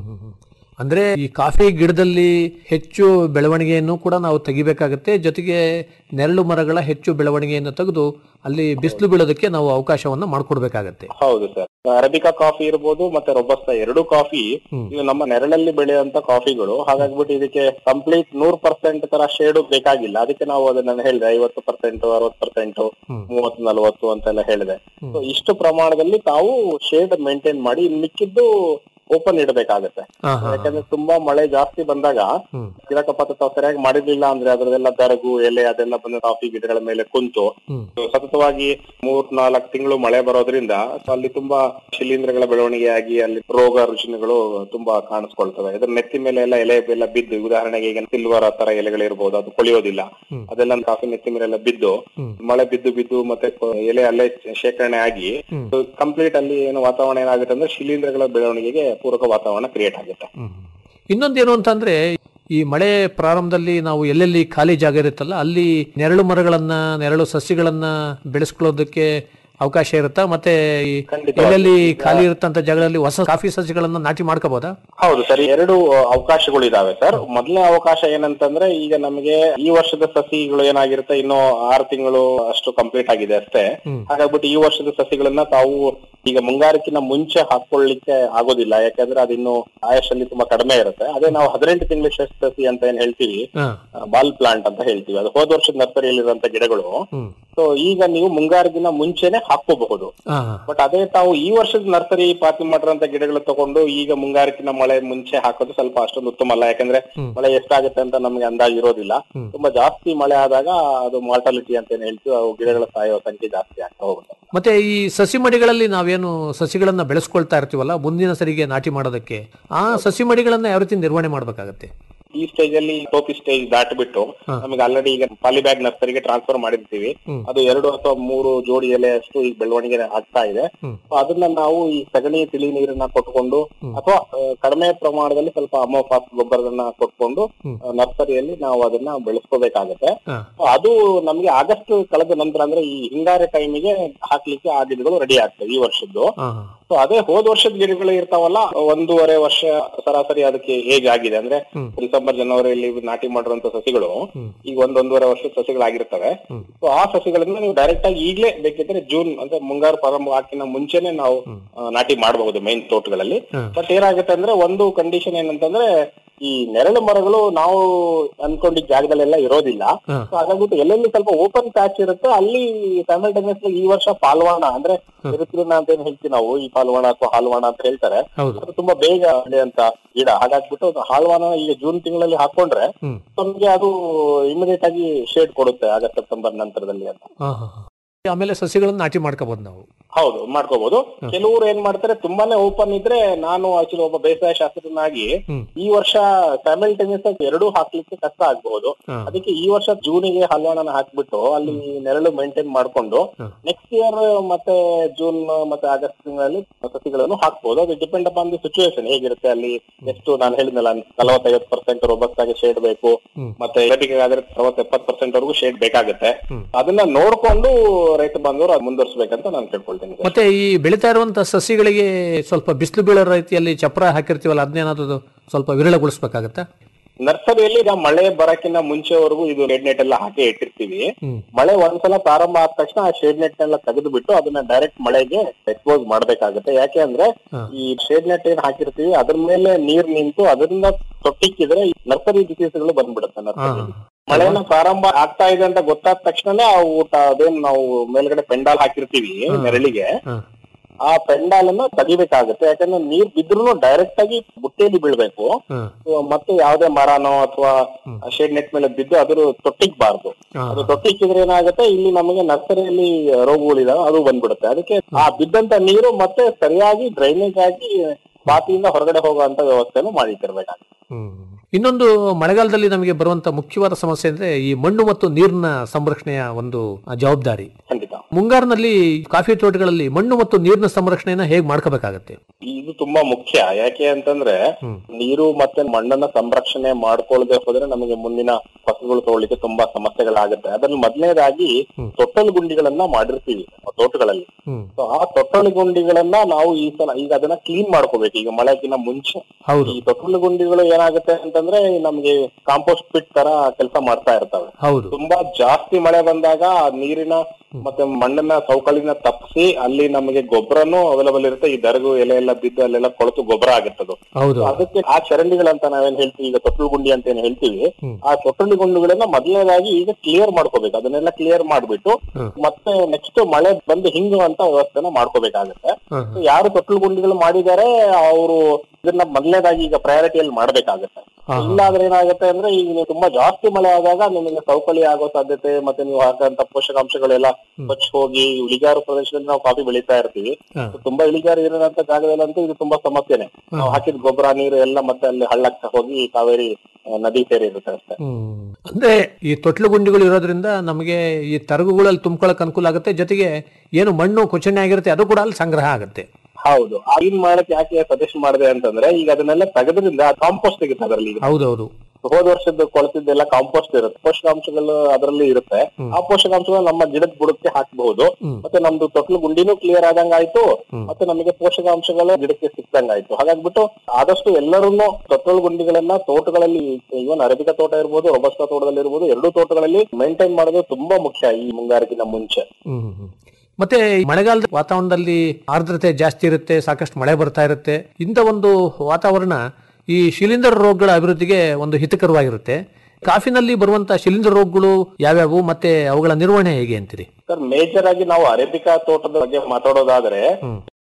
ಅಂದ್ರೆ ಈ ಕಾಫಿ ಗಿಡದಲ್ಲಿ ಹೆಚ್ಚು ಬೆಳವಣಿಗೆಯನ್ನು ಕೂಡ ನಾವು ತೆಗಿಬೇಕಾಗತ್ತೆ ಜೊತೆಗೆ ನೆರಳು ಮರಗಳ ಹೆಚ್ಚು ಬೆಳವಣಿಗೆಯನ್ನು ತೆಗೆದು ಅಲ್ಲಿ ಬಿಸಿಲು ಬೀಳೋದಕ್ಕೆ ನಾವು ಅವಕಾಶವನ್ನ ಮಾಡ್ಕೊಡ್ಬೇಕಾಗತ್ತೆ ಹೌದು ಸರ್ ಅರಬಿಕಾ ಕಾಫಿ ಇರ್ಬೋದು ಮತ್ತೆ ರೊಬಸ್ಟ ಎರಡು ಕಾಫಿ ಇವು ನಮ್ಮ ನೆರಳಲ್ಲಿ ಬೆಳೆಯುವಂತ ಕಾಫಿಗಳು ಹಾಗಾಗ್ಬಿಟ್ಟು ಇದಕ್ಕೆ ಕಂಪ್ಲೀಟ್ ನೂರ್ ಪರ್ಸೆಂಟ್ ತರ ಶೇಡು ಬೇಕಾಗಿಲ್ಲ ಅದಕ್ಕೆ ನಾವು ಅದನ್ನ ಹೇಳಿದೆ ಐವತ್ತು ಪರ್ಸೆಂಟ್ ಅರವತ್ತು ಪರ್ಸೆಂಟ್ ಮೂವತ್ತು ನಲವತ್ತು ಅಂತೆಲ್ಲ ಹೇಳಿದೆ ಸೊ ಇಷ್ಟು ಪ್ರಮಾಣದಲ್ಲಿ ತಾವು ಶೇಡ್ ಮೇಂಟೈನ್ ಮಾಡಿ ಇನ್ ಮಿಕ್ಕಿದ್ದು ಓಪನ್ ಇಡಬೇಕಾಗತ್ತೆ ಯಾಕಂದ್ರೆ ತುಂಬಾ ಮಳೆ ಜಾಸ್ತಿ ಬಂದಾಗ ಗಿಡ ಕಪಾತ ತಾವು ಸರಿಯಾಗಿ ಮಾಡಿರ್ಲಿಲ್ಲ ಅಂದ್ರೆ ಅದ್ರದೆಲ್ಲ ದರಗು ಎಲೆ ಅದೆಲ್ಲ ಬಂದು ಕಾಫಿ ಗಿಡಗಳ ಮೇಲೆ ಕುಂತು ಸತತವಾಗಿ ಮೂರ್ ನಾಲ್ಕು ತಿಂಗಳು ಮಳೆ ಬರೋದ್ರಿಂದ so ಅಲ್ಲಿ ತುಂಬಾ ಶಿಲೀಂಧ್ರಗಳ ಬೆಳವಣಿಗೆ ಆಗಿ ಅಲ್ಲಿ ರೋಗ ರುಜಿನಗಳು ತುಂಬಾ ಕಾಣಿಸ್ಕೊಳ್ತವೆ ಅದ್ರ ನೆತ್ತಿ ಮೇಲೆ ಎಲ್ಲ ಎಲೆ ಎಲ್ಲ ಬಿದ್ದು ಉದಾಹರಣೆಗೆ ಈಗ ಸಿಲ್ವರ್ ತರ ಎಲೆಗಳಿರ್ಬೋದು ಅದು ಕೊಳಿಯೋದಿಲ್ಲ ಅದೆಲ್ಲ ಕಾಫಿ ನೆತ್ತಿ ಮೇಲೆ ಎಲ್ಲ ಬಿದ್ದು ಮಳೆ ಬಿದ್ದು ಬಿದ್ದು ಮತ್ತೆ ಕ- ಎಲೆ ಅಲ್ಲೇ ಶೇಖರಣೆ ಆಗಿ ಕಂಪ್ಲೀಟ್ ಅಲ್ಲಿ ಏನು ವಾತಾವರಣ ಏನಾಗುತ್ತೆ ಅಂದ್ರೆ ಶಿಲೀಂಧ್ರಗಳ ಬೆಳವಣಿಗೆಗೆ ಪೂರಕ ವಾತಾವರಣ ಕ್ರಿಯೇಟ್ ಆಗುತ್ತೆ ಇನ್ನೊಂದೇನು ಅಂತಂದ್ರೆ ಈ ಮಳೆ ಪ್ರಾರಂಭದಲ್ಲಿ ನಾವು ಎಲ್ಲೆಲ್ಲಿ ಖಾಲಿ ಜಾಗ ಇರುತ್ತಲ್ಲ ಅಲ್ಲಿ ನೆರಳು ಮರಗಳನ್ನ ನೆರಳು ಸಸ್ಯಗಳನ್ನ ಬೆಳೆಸ್ಕೊಳ್ಳೋದಕ್ಕೆ ಅವಕಾಶ ಇರುತ್ತಾ ಮತ್ತೆ ಈ ಎಲ್ಲೆಲ್ಲಿ ಖಾಲಿ ಇರುತ್ತಂತ ಜಾಗದಲ್ಲಿ ಹೊಸ ಕಾಫಿ ಸಸ್ಯಗಳನ್ನ ನಾಟಿ ಮಾಡ್ಕೋಬಹುದಾ ಹೌದು ಸರ್ ಎರಡು ಅವಕಾಶಗಳು ಇದಾವೆ ಸರ್ ಮೊದಲನೇ ಅವಕಾಶ ಏನಂತಂದ್ರೆ ಈಗ ನಮಗೆ ಈ ವರ್ಷದ ಸಸಿಗಳು ಏನಾಗಿರುತ್ತೆ ಇನ್ನು ಆರು ತಿಂಗಳು ಅಷ್ಟು ಕಂಪ್ಲೀಟ್ ಆಗಿದೆ ಅಷ್ಟೇ ಹಾಗಾಗ್ಬಿಟ್ಟು ಈ ವರ್ಷದ ಸಸಿಗಳನ್ನ ತಾವು ಈಗ ಮುಂಗಾರಕ್ಕಿಂತ ಮುಂಚೆ ಹಾಕೊಳ್ಳಿಕ್ಕೆ ಆಗೋದಿಲ್ಲ ಯಾಕಂದ್ರೆ ಅದಿನ್ನು ಆಯುಷಲ್ಲಿ ತುಂಬಾ ಕಡಿಮೆ ಇರುತ್ತೆ ಅದೇ ನಾವು ಹದಿನೆಂಟು ತಿಂಗಳ ಸಸಿ ಅಂತ ಏನ್ ಹೇಳ್ತೀವಿ ಬಾಲ್ ಪ್ಲಾಂಟ್ ಅಂತ ಹೇಳ್ತೀವಿ ಅದು ಹೋದ ವರ್ಷದ ನರ್ಸರಿಯಲ್ಲಿರುವಂತ ಗಿಡಗಳು ಸೊ ಈಗ ನೀವು ಮುಂಗಾರದಿನ ಮುಂಚೆನೆ ಹಾಕೋಬಹುದು ಬಟ್ ಅದೇ ತಾವು ಈ ವರ್ಷದ ನರ್ಸರಿ ಪಾತಿ ಮಾಡಿರೋಂತ ಗಿಡಗಳು ತಗೊಂಡು ಈಗ ಮುಂಗಾರಕ್ಕಿನ ಮಳೆ ಮುಂಚೆ ಹಾಕೋದು ಸ್ವಲ್ಪ ಅಷ್ಟೊಂದು ಉತ್ತಮ ಅಲ್ಲ ಯಾಕಂದ್ರೆ ಮಳೆ ಎಷ್ಟಾಗುತ್ತೆ ಅಂತ ನಮ್ಗೆ ಅಂದಾಜು ಇರೋದಿಲ್ಲ ತುಂಬಾ ಜಾಸ್ತಿ ಮಳೆ ಆದಾಗ ಅದು ಮಾರ್ಟಾಲಿಟಿ ಅಂತ ಏನ್ ಹೇಳ್ತೀವಿ ಅವು ಗಿಡಗಳ ಸಾಯೋ ಸಂಖ್ಯೆ ಜಾಸ್ತಿ ಆಗ್ತಾ ಹೋಗುತ್ತೆ ಮತ್ತೆ ಈ ಸಸಿ ಮಡಿಗಳಲ್ಲಿ ನಾವೇನು ಸಸಿಗಳನ್ನ ಬೆಳೆಸ್ಕೊಳ್ತಾ ಇರ್ತೀವಲ್ಲ ಮುಂದಿನ ಸರಿಗೆ ನಾಟಿ ಮಾಡೋದಕ್ಕೆ ಆ ಸಸಿ ಮಡಿಗಳನ್ನ ಯಾವ ರೀತಿ ನಿರ್ವಹಣೆ ಮಾಡ್ಬೇಕಾಗತ್ತೆ ಈ ಸ್ಟೇಜ್ ಅಲ್ಲಿ ಟೋಪಿ ಸ್ಟೇಜ್ ದಾಟ್ಬಿಟ್ಟು ನಮಗೆ ಆಲ್ರೆಡಿ ಈಗ ಪಾಲಿಬ್ಯಾಗ್ ನರ್ಸರಿಗೆ ಟ್ರಾನ್ಸ್ಫರ್ ಮಾಡಿರ್ತೀವಿ ಹ್ಮ್. ಅದು ಎರಡು ಅಥವಾ ಮೂರು ಜೋಡಿ ಎಲೆಯಷ್ಟು ಈಗ ಬೆಳವಣಿಗೆ ಆಗ್ತಾ ಇದೆ So ಅದನ್ನ ನಾವು ಈ ಸಗಣಿ ತಿಳಿ ನೀರನ್ನ ಕೊಟ್ಕೊಂಡು ಅಥವಾ ಆ, ಕಡಿಮೆ ಪ್ರಮಾಣದಲ್ಲಿ ಸ್ವಲ್ಪ ಅಮೋಫಾಸ್ ಗೊಬ್ಬರಗಳನ್ನ ಕೊಟ್ಕೊಂಡು ಆ, ನರ್ಸರಿಯಲ್ಲಿ ನಾವು ಅದನ್ನ ಬೆಳೆಸ್ಕೋಬೇಕಾಗತ್ತೆ So ಅದು ನಮ್ಗೆ ಆಗಸ್ಟ್ ಕಳೆದ ನಂತರ ಅಂದ್ರೆ ಈ ಹಿಂಗಾರಿ ಟೈಮಿಗೆ ಹಾಕ್ಲಿಕ್ಕೆ ಆ ಗಿಡಗಳು ರೆಡಿ ಆಗ್ತವೆ ಈ ವರ್ಷದ್ದು ಸೊ ಅದೇ ಹೋದ ವರ್ಷದ ಗಿಡಗಳು ಇರ್ತಾವಲ್ಲ ಒಂದೂವರೆ ವರ್ಷ ಸರಾಸರಿ ಅದಕ್ಕೆ ಏಜ್ ಆಗಿದೆ ಅಂದ್ರೆ ಡಿಸೆಂಬರ್ ಜನವರಿಯಲ್ಲಿ ನಾಟಿ ಮಾಡಿರುವಂತ ಸಸಿಗಳು ಈಗ ಒಂದೊಂದೂವರೆ ವರ್ಷದ ಸಸಿಗಳಾಗಿರ್ತವೆ ಸೊ ಆ ಸಸಿಗಳನ್ನ ನೀವು ಡೈರೆಕ್ಟ್ ಆಗಿ ಈಗಲೇ ಬೇಕಿದ್ರೆ ಜೂನ್ ಅಂದ್ರೆ ಮುಂಗಾರು ಪ್ರಾರಂಭ ಹಾಕಿನ ಮುಂಚೆನೆ ನಾವು ಆ, ನಾಟಿ ಮಾಡಬಹುದು ಮೈನ್ ತೋಟಗಳಲ್ಲಿ ಬಟ್ ಏನಾಗುತ್ತೆ ಅಂದ್ರೆ ಒಂದು ಕಂಡೀಷನ್ ಏನಂತಂದ್ರೆ ಈ ನೆರಳು ಮರಗಳು ನಾವು ಅನ್ಕೊಂಡಿದ್ದ ಜಾಗದಲ್ಲೆಲ್ಲ ಇರೋದಿಲ್ಲ So ಹಾಗಾಗ್ಬಿಟ್ಟು ಎಲ್ಲೆಲ್ಲಿ ಸ್ವಲ್ಪ ಓಪನ್ ಪ್ಯಾಚ್ ಇರುತ್ತೆ ಅಲ್ಲಿ ಸೈಮಲ್ಟೇನಿಯಸ್ ಈ ವರ್ಷ ಪಾಲ್ವಾಣ ಅಂದ್ರೆ ಎರುತ್ರಿನ ಅಂತ ಏನ್ ಹೇಳ್ತೀವಿ ನಾವು ಈ ಪಾಲ್ವಾಣ ಅಥವಾ ಹಾಲ್ವಾಣ ಅಂತ ಹೇಳ್ತಾರೆ ಹೌದು ಅದು ತುಂಬಾ ಬೇಗ ಬೆಳೆಯಂತ ಗಿಡ ಹಾಗಾಗ್ಬಿಟ್ಟು ಅದು ಹಾಲ್ವಾನ ಈಗ ಜೂನ್ ತಿಂಗಳಲ್ಲಿ ಹಾಕೊಂಡ್ರೆ ನಮ್ಗೆ ಅದು ಇಮಿಡಿಯೇಟ್ ಆಗಿ ಶೇಡ್ ಕೊಡುತ್ತೆ ಆಗಸ್ಟ್ ಸೆಪ್ಟೆಂಬರ್ ನಂತರದಲ್ಲಿ ಅಂತ ಹಾ, ಹಾ, ಹಾ. ಆಮೇಲೆ ಸಸಿಗಳನ್ನ ನಾಟಿ ಮಾಡ್ಕೋಬಹುದು ನಾವು ಹೌದು ಮಾಡ್ಕೋಬಹುದು ಕೆಲವರು ಏನ್ ಮಾಡ್ತಾರೆ ತುಂಬಾನೇ ಓಪನ್ ಇದ್ರೆ ನಾನು ಆಕ್ಚುಲಿ ಒಬ್ಬ ಬೇಸಾಯ ಶಾಸ್ತ್ರಜ್ಞನಾಗಿ ಈ ವರ್ಷ ಸ್ಯಾಮಲ್ಟೇನಿಯಸ್ ಆಗಿ ಎರಡೂ ಹಾಕ್ಲಿಕ್ಕೆ ಕಷ್ಟ ಆಗಬಹುದು ಹಾ. ಅದಕ್ಕೆ ಈ ವರ್ಷ ಜೂನಿಗೆ ಹಲ್ವಾಣನ ಹಾಕ್ಬಿಟ್ಟು ಅಲ್ಲಿ ನೆರಳು ಮೇಂಟೈನ್ ಮಾಡ್ಕೊಂಡು ನೆಕ್ಸ್ಟ್ ಇಯರ್ ಮತ್ತೆ ಜೂನ್ ಮತ್ತೆ ಆಗಸ್ಟ್ ತಿಂಗಳಲ್ಲಿ ಸಸಿಗಳನ್ನು ಹಾಕ್ಬಹುದು ಅದು ಡಿಪೆಂಡ್ ಅಪಾನ್ ದಿ ಸಿಚುವೇಶನ್ ಹೇಗಿರುತ್ತೆ ಅಲ್ಲಿ ಎಷ್ಟು ನಾನು ಹೇಳಿದ್ನಲ್ಲ ನಲವತ್ತೈವತ್ತು ಪರ್ಸೆಂಟ್ ರೊಬಸ್ಟಾಗಿ ಶೇಡ್ ಬೇಕು ಮತ್ತೆ ಆದ್ರೆ ಅರವತ್ತು ಎಪ್ಪತ್ತು ಪರ್ಸೆಂಟ್ ವರೆಗೂ ಶೇಡ್ ಬೇಕಾಗುತ್ತೆ ಅದನ್ನ ನೋಡ್ಕೊಂಡು ರೈತ ಬಾಂಧವರು ಅದ್ ಮುಂದುವರ್ಸ್ಬೇಕಂತ ನಾನು ಕೇಳ್ಕೊಳ್ತೀನಿ ಸರ್. ಮತ್ತೆ ಈ ಬೆಳೀತಾ ಇರುವಂತ ಸಸಿಗಳಿಗೆ ಸ್ವಲ್ಪ ಬಿಸಿಲು ಬೀಳೋ ರೀತಿಯಲ್ಲಿ ಚಪ್ರ ಹಾಕಿರ್ತೀವಲ್ಲ ಅದನ್ನೇನಾದ್ರು ಸ್ವಲ್ಪ ವಿರಳಗೊಳಿಸ್ಬೇಕಾಗತ್ತಾ ನರ್ಸರಿಯಲ್ಲಿ ಈಗ ಮಳೆ ಬರಕ್ಕಿಂತ ಮುಂಚೆವರೆಗೂ ಇದು ಶೇಡ್ ನೆಟ್ ಎಲ್ಲ ಹಾಕಿ ಇಟ್ಟಿರ್ತೀವಿ ಮಳೆ ಒಂದ್ಸಲ ಪ್ರಾರಂಭ ಆದ ತಕ್ಷಣ ಆ ಶೇಡ್ ನೆಟ್ ನೆಲ್ಲ ತೆಗೆದು ಬಿಟ್ಟು ಅದನ್ನ ಡೈರೆಕ್ಟ್ ಮಳೆಗೆ ಎಕ್ಸ್ಪೋಸ್ ಮಾಡ್ಬೇಕಾಗುತ್ತೆ ಯಾಕೆ ಅಂದ್ರೆ ಈ ಶೇಡ್ ನೆಟ್ ಏನ್ ಹಾಕಿರ್ತೀವಿ ಅದ್ರ ಮೇಲೆ ನೀರ್ ನಿಂತು ಅದರಿಂದ ತೊಟ್ಟಿಕ್ಕಿದ್ರೆ ನರ್ಸರಿ ಡಿಸೀಸ್ಗಳು ಬಂದ್ಬಿಡುತ್ತೆ ನರ್ಸರಿ ಮಳೆನ ಪ್ರಾರಂಭ ಆಗ್ತಾ ಇದೆ ಅಂತ ಗೊತ್ತಾದ ತಕ್ಷಣನೇ ಆ ಊಟ ಅದೇನ್ ನಾವು ಮೇಲ್ಗಡೆ ಪೆಂಡಾಲ್ ಹಾಕಿರ್ತೀವಿ ನೆರಳಿಗೆ ಆ ಪೆಂಡಾಲ್ ಅನ್ನ ತೆಗಿಬೇಕಾಗುತ್ತೆ ಯಾಕಂದ್ರೆ ನೀರ್ ಬಿದ್ರು ಡೈರೆಕ್ಟ್ ಆಗಿ ಬುಟ್ಟಿಯಲ್ಲಿ ಬೀಳ್ಬೇಕು So, ಮತ್ತೆ ಯಾವ್ದೇ ಮರನೋ ಅಥವಾ ಶೇಡ್ ನೆಟ್ ಮೇಲೆ ಬಿದ್ದು ಅದ್ರ ತೊಟ್ಟಿಕ್ಬಾರ್ದು ಅದು ತೊಟ್ಟಿಕ್ಕಿದ್ರೆ ಏನಾಗುತ್ತೆ ಇಲ್ಲಿ ನಮಗೆ ನರ್ಸರಿಯಲ್ಲಿ ರೋಗಗಳಿದಾವೆ ಅದು ಬಂದ್ಬಿಡುತ್ತೆ ಅದಕ್ಕೆ ಆ ಬಿದ್ದಂತ ನೀರು ಮತ್ತೆ ಸರಿಯಾಗಿ ಡ್ರೈನೇಜ್ ಆಗಿ ಬಾತಿಯಿಂದ ಹೊರಗಡೆ ಹೋಗುವಂತ ವ್ಯವಸ್ಥೆಯನ್ನು ಮಾಡಿಟ್ಟಿರ್ಬೇಕಾಗುತ್ತೆ ಇನ್ನೊಂದು ಮಳೆಗಾಲದಲ್ಲಿ ನಮಗೆ ಬರುವಂತ ಮುಖ್ಯವಾದ ಸಮಸ್ಯೆ ಅಂದ್ರೆ ಈ ಮಣ್ಣು ಮತ್ತು ನೀರಿನ ಸಂರಕ್ಷಣೆಯ ಒಂದು ಆ, ಜವಾಬ್ದಾರಿ ಖಂಡಿತ ಮುಂಗಾರಿನಲ್ಲಿ ಕಾಫಿ ತೋಟಗಳಲ್ಲಿ ಮಣ್ಣು ಮತ್ತು ನೀರಿನ ಸಂರಕ್ಷಣೆಯನ್ನ ಹೇಗೆ ಮಾಡ್ಕೋಬೇಕಾಗತ್ತೆ ಇದು ತುಂಬಾ ಮುಖ್ಯ ಯಾಕೆ ಅಂತಂದ್ರೆ ನೀರು ಮತ್ತೆ ಮಣ್ಣನ್ನ ಸಂರಕ್ಷಣೆ ಮಾಡ್ಕೊಳ್ಳದೆ ಹೋದ್ರೆ ನಮಗೆ ಮುಂದಿನ ಫಸಲುಗಳು ತಗೊಳ್ಳಿಕ್ಕೆ ತುಂಬಾ ಸಮಸ್ಯೆಗಳಾಗುತ್ತೆ ಅದ್ರಲ್ಲಿ ಮೊದಲನೇದಾಗಿ ತೊಟ್ಟಲು ಗುಂಡಿಗಳನ್ನ ಮಾಡಿರ್ತೀವಿ ನಮ್ಮ ತೋಟಗಳಲ್ಲಿ ಸೊ ಆ ತೊಟ್ಟಲು ಗುಂಡಿಗಳನ್ನ ನಾವು ಈ ಸಲ ಈಗ ಅದನ್ನ ಕ್ಲೀನ್ ಮಾಡ್ಕೋಬೇಕು ಈಗ ಮಳೆಗಿನ ಮುಂಚೆ ಹೌದು ಈ ತೊಟ್ಟಲು ಗುಂಡಿಗಳು ಏನಾಗುತ್ತೆ ಅಂತಂದ್ರೆ ನಮ್ಗೆ ಕಾಂಪೋಸ್ಟ್ ಪಿಟ್ ತರ ಕೆಲಸ ಮಾಡ್ತಾ ಇರ್ತವೆ ಹೌದು ತುಂಬಾ ಜಾಸ್ತಿ ಮಳೆ ಬಂದಾಗ ಆ ನೀರಿನ ಮತ್ತೆ ಮಣ್ಣನ್ನ ಸವಕಳಿನ ತಪ್ಪಿಸಿ ಅಲ್ಲಿ ನಮಗೆ ಗೊಬ್ಬರನು ಅವೈಲಬಲ್ ಇರುತ್ತೆ ಈ ದರಗು ಎಲೆ ಎಲ್ಲ ಬಿದ್ದು ಅಲ್ಲೆಲ್ಲ ಕೊಳತು ಗೊಬ್ಬರ ಆಗುತ್ತದು ಹೌದು ಅದಕ್ಕೆ ಆ ಚರಂಡಿಗಳಂತ ನಾವೇನ್ ಹೇಳ್ತೀವಿ ಈಗ ತೊಟ್ಟಲು ಗುಂಡಿ ಅಂತ ಏನ್ ಹೇಳ್ತೀವಿ ಆ ತೊಟ್ಟಲು ಗುಂಡಿಗಳನ್ನ ಮೊದಲನೇದಾಗಿ ಈಗ ಕ್ಲಿಯರ್ ಮಾಡ್ಕೋಬೇಕು ಅದನ್ನೆಲ್ಲ ಕ್ಲಿಯರ್ ಮಾಡ್ಬಿಟ್ಟು ಮತ್ತೆ ನೆಕ್ಸ್ಟ್ ಮಳೆ ಬಂದು ಹಿಂಗುವಂತ ವ್ಯವಸ್ಥೆನ ಮಾಡ್ಕೋಬೇಕಾಗುತ್ತೆ So ಯಾರು ತೊಟ್ಟಲು ಗುಂಡಿಗಳು ಮಾಡಿದ್ದಾರೆ ಅವರು ಇದನ್ನ ಮೊದಲನೇದಾಗಿ ಈಗ ಪ್ರಯಾರಿಟಿಯಲ್ಲಿ ಮಾಡ್ಬೇಕಾಗತ್ತೆ ಇಲ್ಲಾದ್ರೆ ಏನಾಗುತ್ತೆ ಅಂದ್ರೆ ಈಗ ನೀವು ತುಂಬಾ ಜಾಸ್ತಿ ಮಳೆ ಆದಾಗ ನಿಮಗೆ ಸವಕಳಿ ಆಗೋ ಸಾಧ್ಯತೆ ಮತ್ತೆ ನೀವು ಹಾಕಂತ ಪೋಷಕಾಂಶಗಳೆಲ್ಲ ಕೊಚ್ಚಿ ಹೋಗಿ ಇಳಿಜಾರು ಪ್ರದೇಶದಲ್ಲಿ ನಾವು ಕಾಫಿ ಬೆಳೀತಾ ಇರ್ತೀವಿ So ತುಂಬಾ ಇಳಿಜಾರು ಇರೋಂತ ಜಾಗದಲ್ಲಂತೂ ಇದು ತುಂಬಾ ಸಮಸ್ಯೆನೆ ನಾವು ಹಾಕಿದ ಗೊಬ್ಬರ ನೀರು ಎಲ್ಲ ಮತ್ತೆ ಅಲ್ಲಿ ಹಳ್ಳಕ್ಕೆ ಹೋಗಿ ಕಾವೇರಿ ಆ, ನದಿ ಸೇರಿರುತ್ತೆ ಅಷ್ಟೇ ಅಂದ್ರೆ ಈ ತೊಟ್ಲು ಗುಂಡಿಗಳು ಇರೋದ್ರಿಂದ ನಮಗೆ ಈ ತರಗುಗಳಲ್ಲಿ ತುಂಬ್ಕೊಳಕ್ ಅನುಕೂಲ ಆಗುತ್ತೆ ಜೊತೆಗೆ ಏನು ಮಣ್ಣು ಕೊಚ್ಚಣೆ ಆಗಿರುತ್ತೆ ಅದು ಕೂಡ ಅಲ್ಲಿ ಸಂಗ್ರಹ ಆಗುತ್ತೆ ಹೌದು ಆಗಿನ ಮಾಡಕ್ ಯಾಕೆ ಸಜೆಸ್ಟ್ ಮಾಡಿದೆ ಅಂತಂದ್ರೆ ಈಗ ಅದನ್ನೆಲ್ಲ ತೆಗೆದ್ರಿಂದ ಕಾಂಪೋಸ್ಟ್ ಸಿಗುತ್ತೆ ಅದರಲ್ಲಿ ಈಗ. ಹೌದೌದು ಹೋದ ವರ್ಷದ ಕೊಳತಿದ್ದೆಲ್ಲ ಕಾಂಪೋಸ್ಟ್ ಇರುತ್ತೆ ಪೋಷಕಾಂಶಗಳು ಅದರಲ್ಲಿ ಇರುತ್ತೆ ಆ ಪೋಷಕಾಂಶಗಳು ನಮ್ಮ ಗಿಡದ ಬುಡಕ್ಕೆ ಹಾಕಬಹುದು ಮತ್ತೆ ನಮ್ದು ತೊಟ್ಲು ಗುಂಡಿನೂ ಕ್ಲಿಯರ್ ಆದಂಗ ಆಯ್ತು ಮತ್ತೆ ನಮಗೆ ಪೋಷಕಾಂಶಗಳು ಗಿಡಕ್ಕೆ ಸಿಕ್ದಂಗ ಆಯ್ತು ಹಾಗಾಗ್ಬಿಟ್ಟು ಆದಷ್ಟು ಎಲ್ಲರೂ ತೊಟ್ಟಲು ಗುಂಡಿಗಳನ್ನ ತೋಟಗಳಲ್ಲಿ ಇವನ್ ಅರೇಬಿಕಾ ತೋಟ ಇರ್ಬೋದು ರೊಬಸ್ಟಾ ತೋಟದಲ್ಲಿ ಇರ್ಬೋದು ಎರಡೂ ತೋಟಗಳಲ್ಲಿ ಮೇಂಟೈನ್ ಮಾಡೋದು ತುಂಬಾ ಮುಖ್ಯ ಈ ಮುಂಗಾರಿಗಿನ ಮುಂಚೆ ಹ್ಮ್ ಹ್ಮ್. ಮತ್ತೆ ಈ ಮಳೆಗಾಲದ ವಾತಾವರಣದಲ್ಲಿ ಆರ್ದ್ರತೆ ಜಾಸ್ತಿ ಇರುತ್ತೆ ಸಾಕಷ್ಟು ಮಳೆ ಬರ್ತಾ ಇರುತ್ತೆ ಇಂಥ ಒಂದು ವಾತಾವರಣ ಈ ಶಿಲೀಂಧ್ರ ರೋಗಗಳ ಅಭಿವೃದ್ಧಿಗೆ ಒಂದು ಹಿತಕರವಾಗಿರುತ್ತೆ ಕಾಫಿನಲ್ಲಿ ಬರುವಂತ ಶಿಲೀಂಧ್ರ ರೋಗಗಳು ಯಾವ್ಯಾವು ಮತ್ತೆ ಅವುಗಳ ನಿರ್ವಹಣೆ ಹೇಗೆ ಅಂತೀರಿ ಸರ್ ಮೇಜರ್ ಆಗಿ ನಾವು ಅರೇಬಿಕಾ ತೋಟದ ಬಗ್ಗೆ ಮಾತಾಡೋದಾದ್ರೆ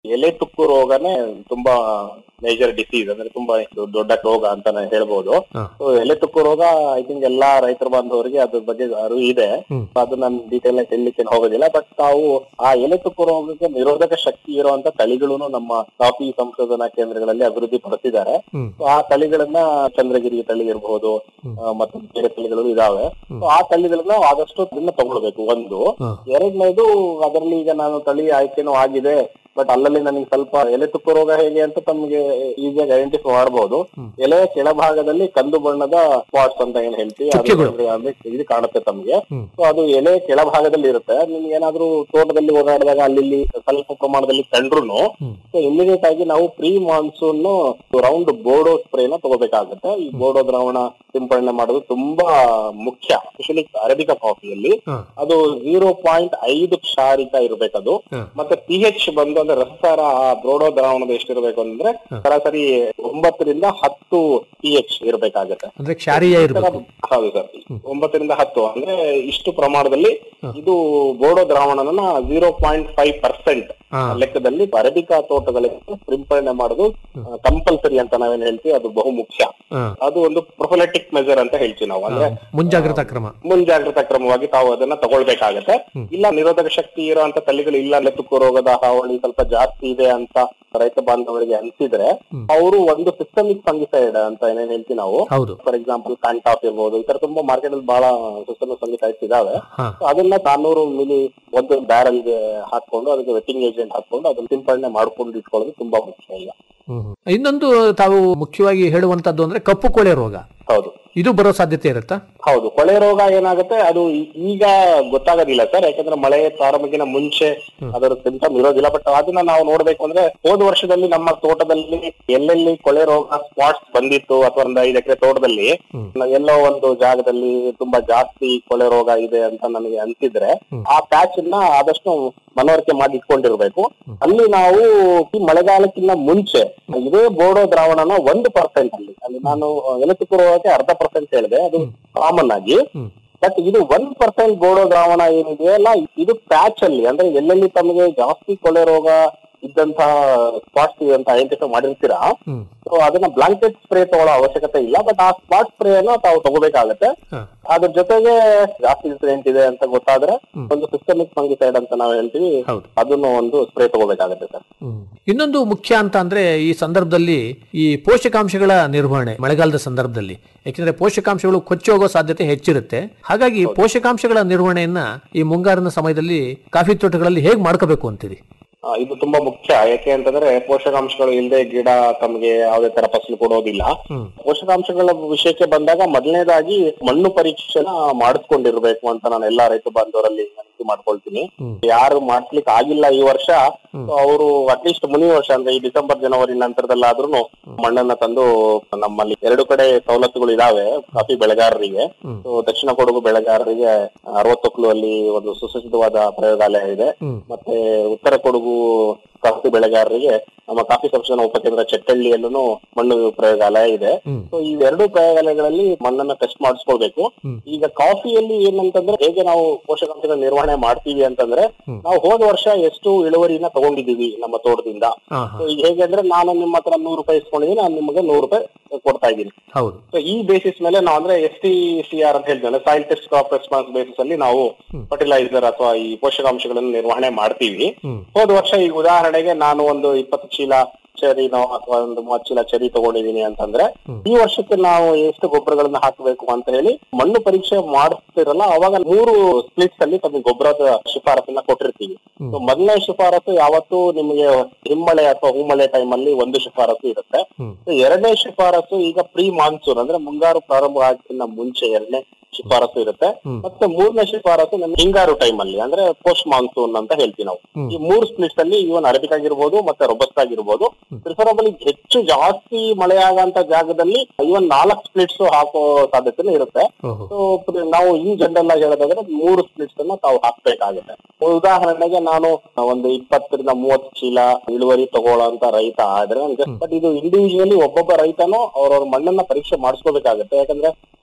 ಎಲೆ ತುಕ್ಕು ರೋಗನೇ ತುಂಬಾ ಮೇಜರ್ ಡಿಸೀಸ್ ಅಂದ್ರೆ ತುಂಬಾ ಇದು ದೊಡ್ಡ ರೋಗ ಅಂತಾನೆ ಹೇಳ್ಬೋದು So, ಎಲೆ ತುಕ್ಕು ರೋಗ ಐ ಥಿಂಕ್ ಎಲ್ಲಾ ರೈತರ ಬಾಂಧವರಿಗೆ ಅದ್ರ ಬಗ್ಗೆ ಅರಿವು ಇದೆ ಅದು ನಾನು ಡೀಟೇಲ್ ಆಗಿ ಹೇಳಲಿಕ್ಕೆ ಹೋಗೋದಿಲ್ಲ ಬಟ್ ತಾವು ಆ ಎಲೆ ತುಕ್ಕು ರೋಗಕ್ಕೆ ನಿರೋಧಕ ಶಕ್ತಿ ಇರುವಂತ ತಳಿಗಳನ್ನು ನಮ್ಮ ಕಾಫಿ ಸಂಶೋಧನಾ ಕೇಂದ್ರಗಳಲ್ಲಿ ಅಭಿವೃದ್ಧಿ ಪಡಿಸಿದ್ದಾರೆ So, ಆ ತಳಿಗಳನ್ನ ಚಂದ್ರಗಿರಿ ತಳಿ ಇರಬಹುದು ಮತ್ತು ಬೇರೆ ತಳಿಗಳು ಇದಾವೆ So, ಆ ತಳಿಗಳನ್ನ ಆದಷ್ಟು ಅದನ್ನ ತಗೊಳ್ಬೇಕು ಒಂದು ಎರಡನೇದು ಅದರಲ್ಲಿ ಈಗ ನಾನು ತಳಿ ಆಯ್ಕೆನೂ ಆಗಿದೆ ಬಟ್ ಅಲ್ಲಲ್ಲಿ ನನಗೆ ಸ್ವಲ್ಪ ಎಲೆ ತುಕ್ಕು ರೋಗ ಹೇಗೆ ಅಂತ ತಮಗೆ ಈಸಿಯಾಗಿ ಐಡೆಂಟಿಫೈ ಮಾಡಬಹುದು ಎಲೆಯ ಕೆಳಭಾಗದಲ್ಲಿ ಕಂದು ಬಣ್ಣದ ಸ್ಪಾಟ್ಸ್ ಅಂತ ಏನ್ ಹೇಳ್ತೀವಿ ಅದು ಅಂದ್ರೆ ಅಂದ್ರೆ ಇದು ಕಾಣುತ್ತೆ ತಮಗೆ ಸೊ ಅದು ಎಲೆ ಕೆಳಭಾಗದಲ್ಲಿ ಇರುತ್ತೆ ನಿಮ್ಗೆ ಏನಾದ್ರೂ ತೋಟದಲ್ಲಿ ಓಡಾಡಿದಾಗ ಅಲ್ಲಿ ಇಲ್ಲಿ ಸ್ವಲ್ಪ ಪ್ರಮಾಣದಲ್ಲಿ ಕಂಡ್ರು ಸೊ ಇಮಿಡಿಯೇಟ್ ಆಗಿ ನಾವು ಪ್ರೀ ಮಾನ್ಸೂನ್ ರೌಂಡ್ ಬೋರ್ಡೋ ಸ್ಪ್ರೇನ ತಗೋಬೇಕಾಗುತ್ತೆ ಈ ಬೋರ್ಡೋ ದ್ರಾವಣ ಸಿಂಪಡಣೆ ಮಾಡೋದು ತುಂಬಾ ಮುಖ್ಯ ಸ್ಪೆಷಲಿ ಅರೇಬಿಕಾ ಕಾಫಿಯಲ್ಲಿ ಅದು ಜೀರೋ ಪಾಯಿಂಟ್ ಐದು ಕ್ಷಾರಿಕ ಇರ್ಬೇಕದು ಮತ್ತೆ ಪಿ ಎಚ್ ಬಂದು ಅಂದ್ರೆ ರಸಸಾರ ಆ ಬ್ರೋಡೋ ದ್ರಾವಣದ ಎಷ್ಟಿರ್ಬೇಕು ಅಂದ್ರೆ ಸರಾಸರಿ ಒಂಬತ್ತರಿಂದ ಹತ್ತು ಪಿ ಎಚ್ ಇರ್ಬೇಕಾಗತ್ತೆ ಅಂದ್ರೆ ಕ್ಷಾರೀಯ ಇರಬೇಕು ಹೌದು ಸರ್ ಒಂಬತ್ತರಿಂದ ಹತ್ತು ಅಂದ್ರೆ ಇಷ್ಟು ಪ್ರಮಾಣದಲ್ಲಿ ಇದು ಬೋಡೋ ದ್ರಾವಣನ ಜೀರೋ ಪಾಯಿಂಟ್ ಫೈವ್ ಪರ್ಸೆಂಟ್ ಲೆಕ್ಕದಲ್ಲಿ ಅರೇಬಿಕಾ ತೋಟಗಳಿಗೆ ಸಿಂಪಡಣೆ ಮಾಡೋದು ಕಂಪಲ್ಸರಿ ಅಂತ ನಾವೇನ್ ಹೇಳ್ತೀವಿ ಅದು ಬಹು ಮುಖ್ಯ ಅದು ಒಂದು ಪ್ರೊಫೆಲೆಟಿಕ್ ಮೆಜರ್ ಅಂತ ಹೇಳ್ತೀವಿ ನಾವು ಅಂದ್ರೆ ಮುಂಜಾಗ್ರತಾ ಕ್ರಮ ಮುಂಜಾಗ್ರತಾ ಕ್ರಮವಾಗಿ ತಾವು ಅದನ್ನ ತಗೊಳ್ಬೇಕಾಗತ್ತೆ ಇಲ್ಲ ನಿರೋಧಕ ಶಕ್ತಿ ಇರುವಂತ ತಳಿಗಳು ಇಲ್ಲ ಲೆತ್ತುಕು ರೋಗದ ಹಾವಳಿ ಸ್ವಲ್ಪ ಜಾಸ್ತಿ ಇದೆ ಅಂತ ರೈತ ಬಾಂಧವರಿಗೆ ಅನ್ಸಿದ್ರೆ ಅವರು ಒಂದು ಸಿಸ್ಟಮಿಕ್ ಫಂಗಿಸೈಡ್ ಅಂತ ಏನೇನ್ ಹೇಳ್ತೀವಿ ನಾವು ಹೌದು. ಫಾರ್ ಎಕ್ಸಾಂಪಲ್ ಕಾಂಟಾಫ್ ಇರ್ಬೋದು ಈ ತರ ತುಂಬಾ ಮಾರ್ಕೆಟ್ ಅಲ್ಲಿ ಬಹಳ ಸಿಸ್ಟಮಿಕ್ ಫಂಗಿಸೈಡ್ಸ್ ಇದಾವೆ ಹಾ. So ಅದನ್ನ ನಾನ್ನೂರು ಮಿಲಿ ಒಂದು ಬ್ಯಾರಲ್ ಗೆ ಹಾಕೊಂಡು ಅದಕ್ಕೆ ವೆಟ್ಟಿಂಗ್ ಏಜೆಂಟ್ ಹಾಕೊಂಡು ಅದನ್ನ ಸಿಂಪಡಣೆ ಮಾಡ್ಕೊಂಡು ಇಟ್ಕೊಳ್ಳೋದು ತುಂಬಾ ಮುಖ್ಯ ಈಗ ಇನ್ನೊಂದು ತಾವು ಮುಖ್ಯವಾಗಿ ಹೇಳುವಂತದ್ದು ಅಂದ್ರೆ ಕಪ್ಪು ಕೊಳೆ ರೋಗ ಹೌದು ಇದು ಬರೋ ಸಾಧ್ಯತೆ ಇರುತ್ತಾ ಹೌದು ಕೊಳೆ ರೋಗ ಏನಾಗುತ್ತೆ ಅದು ಈ- ಈಗ ಗೊತ್ತಾಗೋದಿಲ್ಲ ಸರ್ ಯಾಕಂದ್ರೆ ಮಳೆ ಪ್ರಾರಂಭಕ್ಕಿಂತ ಮುಂಚೆ ಅದರ ಸಿಂಟಮ್ ಇರೋದಿಲ್ಲ ಬಟ್ ಅದನ್ನ ನಾವು ನೋಡ್ಬೇಕು ಅಂದ್ರೆ ಹೋದ ವರ್ಷದಲ್ಲಿ ನಮ್ಮ ತೋಟದಲ್ಲಿ ಎಲ್ಲೆಲ್ಲಿ ಕೊಳೆ ರೋಗ ಸ್ಪಾಟ್ಸ್ ಬಂದಿತ್ತು ಅಥವಾ ಒಂದು ಐದು ಎಕರೆ ತೋಟದಲ್ಲಿ ನ- ಎಲ್ಲೋ ಒಂದು ಜಾಗದಲ್ಲಿ ತುಂಬಾ ಜಾಸ್ತಿ ಕೊಳೆ ರೋಗ ಇದೆ ಅಂತ ನನಗೆ ಅನ್ಸಿದ್ರೆ ಆ ಪ್ಯಾಚ್ ನ ಆದಷ್ಟು ಮನವರಿಕೆ ಮಾಡಿ ಇಟ್ಕೊಂಡಿರ್ಬೇಕು ಅಲ್ಲಿ ನಾವು ಈ ಮಳೆಗಾಲಕ್ಕಿಂತ ಮುಂಚೆ ಇದೇ ಬೋಡೋ ದ್ರಾವಣನ ಒಂದು ಪರ್ಸೆಂಟ್ ಅಲ್ಲಿ ಅಲ್ಲಿ ನಾನು ಎಲೆತುಕು ರೋಗಕ್ಕೆ ಅರ್ಧ ಪರ್ಸೆಂಟ್ ಹೇಳಿದೆ ಅದು ಕಾಮನ್ ಆಗಿ ಬಟ್ ಇದು ಒನ್ ಪರ್ಸೆಂಟ್ ಬೋಡೋ ದ್ರಾವಣ ಏನಿದೆಯಲ್ಲ ಇದು ಪ್ಯಾಚ್ ಅಲ್ಲಿ ಅಂದ್ರೆ ಎಲ್ಲೆಲ್ಲಿ ತಮಗೆ ಜಾಸ್ತಿ ಕೊಳೆ ರೋಗ ಇದ್ದಂತ ಸ್ಪಾಟ್ಸ್ ಇದೆ ಅಂತ ಐಡೆಂಟಿಫೈ ಮಾಡಿರ್ತೀರಾ ಸೊ ಅದನ್ನ ಬ್ಲಾಂಕೆಟ್ ಸ್ಪ್ರೇ ತಗೊಳ್ಳೋ ಅವಶ್ಯಕತೆ ಇಲ್ಲ ಬಟ್ ಆ ಸ್ಪಾಟ್ ಸ್ಪ್ರೇ ಅನ್ನು ತಾವು ತಗೋಬೇಕಾಗತ್ತೆ ಅದ್ರ ಜೊತೆಗೆ ಜಾಸ್ತಿ ಇನ್ಸಿಡೆಂಟ್ ಇದೆ ಅಂತ ಗೊತ್ತಾದ್ರೆ ಒಂದು ಸಿಸ್ಟಮಿಕ್ ಫಂಗಿಸೈಡ್ ಅಂತ ನಾವು ಹೇಳ್ತೀವಿ ಅದನ್ನು ಒಂದು ಸ್ಪ್ರೇ ತಗೋಬೇಕಾಗತ್ತೆ ಸರ್ ಇನ್ನೊಂದು ಮುಖ್ಯ ಅಂತ ಅಂದ್ರೆ ಈ ಸಂದರ್ಭದಲ್ಲಿ ಈ ಪೋಷಕಾಂಶಗಳ ನಿರ್ವಹಣೆ ಮಳೆಗಾಲದ ಸಂದರ್ಭದಲ್ಲಿ ಯಾಕೆಂದ್ರೆ ಪೋಷಕಾಂಶಗಳು ಕೊಚ್ಚಿ ಹೋಗೋ ಸಾಧ್ಯತೆ ಹೆಚ್ಚಿರುತ್ತೆ ಹಾಗಾಗಿ ಪೋಷಕಾಂಶಗಳ ನಿರ್ವಹಣೆಯನ್ನ ಈ ಮುಂಗಾರಿನ ಸಮಯದಲ್ಲಿ ಕಾಫಿ ತೋಟಗಳಲ್ಲಿ ಹೇಗ್ ಮಾಡ್ಕೋಬೇಕು ಅಂತೀರಿ ಆ, ಇದು ತುಂಬಾ ಮುಖ್ಯ ಯಾಕೆ ಅಂತಂದ್ರೆ ಪೋಷಕಾಂಶಗಳು ಇಲ್ಲದೆ ಗಿಡ ತಮಗೆ ಯಾವುದೇ ತರ ಫಸಲು ಕೊಡೋದಿಲ್ಲ ಪೋಷಕಾಂಶಗಳ ವಿಷಯಕ್ಕೆ ಬಂದಾಗ ಮೊದಲನೇದಾಗಿ ಮಣ್ಣು ಪರೀಕ್ಷೆನ ಮಾಡಿಸ್ಕೊಂಡಿರ್ಬೇಕು ಅಂತ ನಾನು ಎಲ್ಲಾ ರೈತ ಬಾಂಧವರಲ್ಲಿ ವಿನಂತಿ ಮಾಡ್ಕೊಳ್ತೀನಿ ಯಾರು ಮಾಡ್ಸ್ಲಿಕ್ಕೆ ಆಗಿಲ್ಲ ಈ ವರ್ಷ ಅವರು ಅಟ್ಲೀಸ್ಟ್ ಮುಂದಿನ ವರ್ಷ ಅಂದ್ರೆ ಈ ಡಿಸೆಂಬರ್ ಜನವರಿ ನಂತರದಲ್ಲಾದ್ರೂ ಮಣ್ಣನ್ನ ತಂದು ನಮ್ಮಲ್ಲಿ ಎರಡು ಕಡೆ ಸವಲತ್ತುಗಳು ಇದಾವೆ ಕಾಫಿ ಬೆಳೆಗಾರರಿಗೆ So, ದಕ್ಷಿಣ ಕೊಡಗು ಬೆಳೆಗಾರರಿಗೆ ಅರವತ್ತೊಕ್ಲು ಅಲ್ಲಿ ಒಂದು ಸುಸಜ್ಜಿತವಾದ ಪ್ರಯೋಗಾಲಯ ಇದೆ ಮತ್ತೆ ಉತ್ತರ ಕೊಡಗು ಕಾಫಿ ಬೆಳೆಗಾರರಿಗೆ ನಮ್ಮ ಕಾಫಿ ಸಂಶೋಧನಾ ಉಪಕೇಂದ್ರ ಚಟ್ಟಳ್ಳಿಯಲ್ಲೂ ಮಣ್ಣು ಪ್ರಯೋಗಾಲಯ ಇದೆ ಸೊ ಈ ಎರಡು ಪ್ರಯೋಗಾಲಯಗಳಲ್ಲಿ ಮಣ್ಣನ್ನ ಟೆಸ್ಟ್ ಮಾಡಿಸ್ಕೊಳ್ಬೇಕು ಈಗ ಕಾಫಿಯಲ್ಲಿ ಏನಂತಂದ್ರೆ ಹೇಗೆ ನಾವು ಪೋಷಕಾಂಶಗಳ ನಿರ್ವಹಣೆ ಮಾಡ್ತೀವಿ ಅಂತಂದ್ರೆ ನಾವು ಹೋದ ವರ್ಷ ಎಷ್ಟು ಇಳುವರಿನ ತಗೊಂಡಿದೀವಿ ನಮ್ಮ ತೋಟದಿಂದ So ಈಗ ಹೇಗೆ ಅಂದ್ರೆ ನಾನು ನಿಮ್ಮ ಹತ್ರ ನೂರು ರೂಪಾಯಿ ಇಸ್ಕೊಂಡಿದ್ದೀನಿ ನಾನು ನಿಮಗೆ ನೂರು ರೂಪಾಯಿ ಕೊಡ್ತಾ ಇದ್ದೀನಿ ಹೌದು ಸೊ ಈ ಬೇಸಿಸ್ ಮೇಲೆ ನಾವು ಅಂದ್ರೆ ಎಸ್ ಟಿ ಸಿ ಆರ್ ಅಂತ ಹೇಳ್ತೇವೆ soil test crop response basis ಅಲ್ಲಿ ನಾವು ಫರ್ಟಿಲೈಸರ್ ಅಥವಾ ಈ ಪೋಷಕಾಂಶಗಳನ್ನು ನಿರ್ವಹಣೆ ಮಾಡ್ತೀವಿ ಹೋದ ವರ್ಷ ಈಗ ಉದಾಹರಣೆಗೆ ನಾನು ಒಂದು ಇಪ್ಪತ್ತು ಚೀಲ ಚರಿನೋ ಅಥವಾ ಒಂದು ಮೂವತ್ತು ಚೀಲ ಚರಿ ತಗೊಂಡಿದೀನಿ ಅಂತಂದ್ರೆ ಈ ವರ್ಷಕ್ಕೆ ನಾವು ಎಷ್ಟು ಗೊಬ್ಬರಗಳನ್ನ ಹಾಕಬೇಕು ಅಂತ ಹೇಳಿ ಮಣ್ಣು ಪರೀಕ್ಷೆ ಮಾಡಿಸ್ತಿರಲ್ಲ ಅವಾಗ ಮೂರು ಸ್ಪ್ಲಿಟ್ಸ್ ಅಲ್ಲಿ ತಮಗೆ ಗೊಬ್ಬರದ ಶಿಫಾರಸನ್ನ ಕೊಟ್ಟಿರ್ತೀವಿ ಸೊ ಮೊದಲನೇ ಶಿಫಾರಸು ಯಾವತ್ತು ನಿಮಗೆ ಹಿಮ್ಮಳೆ ಅಥವಾ ಹೂಮಳೆ ಟೈಮ್ ಅಲ್ಲಿ ಒಂದು ಶಿಫಾರಸು ಇರುತ್ತೆ ಸೊ ಎರಡನೇ ಶಿಫಾರಸು ಈಗ ಪ್ರೀ ಮಾನ್ಸೂನ್ ಅಂದ್ರೆ ಮುಂಗಾರು ಪ್ರಾರಂಭ ಆಗಿನ ಮುಂಚೆ ಎರಡನೇ ಶಿಫಾರಸು ಇರುತ್ತೆ ಮತ್ತೆ ಮೂರನೇ ಶಿಫಾರಸು ನಮ್ಗೆ ಹಿಂಗಾರು ಟೈಮ್ ಅಲ್ಲಿ ಅಂದ್ರೆ ಪೋಸ್ಟ್ ಮಾನ್ಸೂನ್ ಅಂತ ಹೇಳ್ತೀವಿ ನಾವು ಈ ಮೂರು ಸ್ಪ್ಲಿಟ್ಸ್ ಅಲ್ಲಿ ಇವನ್ ಅರಬಿಕ್ ಆಗಿರ್ಬೋದು ಮತ್ತೆ ರೊಬಸ್ಟ್ ಆಗಿರ್ಬೋದು ಪ್ರಿಫರಬಲಿ ಹೆಚ್ಚು ಜಾಸ್ತಿ ಮಳೆ ಆಗಂತ ಜಾಗದಲ್ಲಿ ಇವನ್ ನಾಲ್ಕು ಸ್ಪ್ಲಿಟ್ಸ್ ಹಾಕೋ ಸಾಧ್ಯತೆನೂ ಇರುತ್ತೆ ಸೊ ನಾವು ಇನ್ ಜನರಲ್ ಆಗಿ ಹೇಳೋದಾದ್ರೆ ಮೂರು ಸ್ಪ್ಲಿಟ್ಸ್ ಅನ್ನ ತಾವು ಹಾಕ್ಬೇಕಾಗುತ್ತೆ ಉದಾಹರಣೆಗೆ ನಾನು ಒಂದು ಇಪ್ಪತ್ತರಿಂದ ಮೂವತ್ತು ಚೀಲ ಇಳುವರಿ ತಗೊಳ್ಳೋಂತ ರೈತ ಆದ್ರೆ ಬಟ್ ಇದು ಇಂಡಿವಿಜುವಲಿ ಒಬ್ಬೊಬ್ಬ ರೈತನು ಅವ್ರವ್ರ ಮಣ್ಣನ್ನ ಪರೀಕ್ಷೆ ಮಾಡಿಸ್ಕೋಬೇಕಾಗತ್ತೆ ಯಾಕಂದ್ರೆ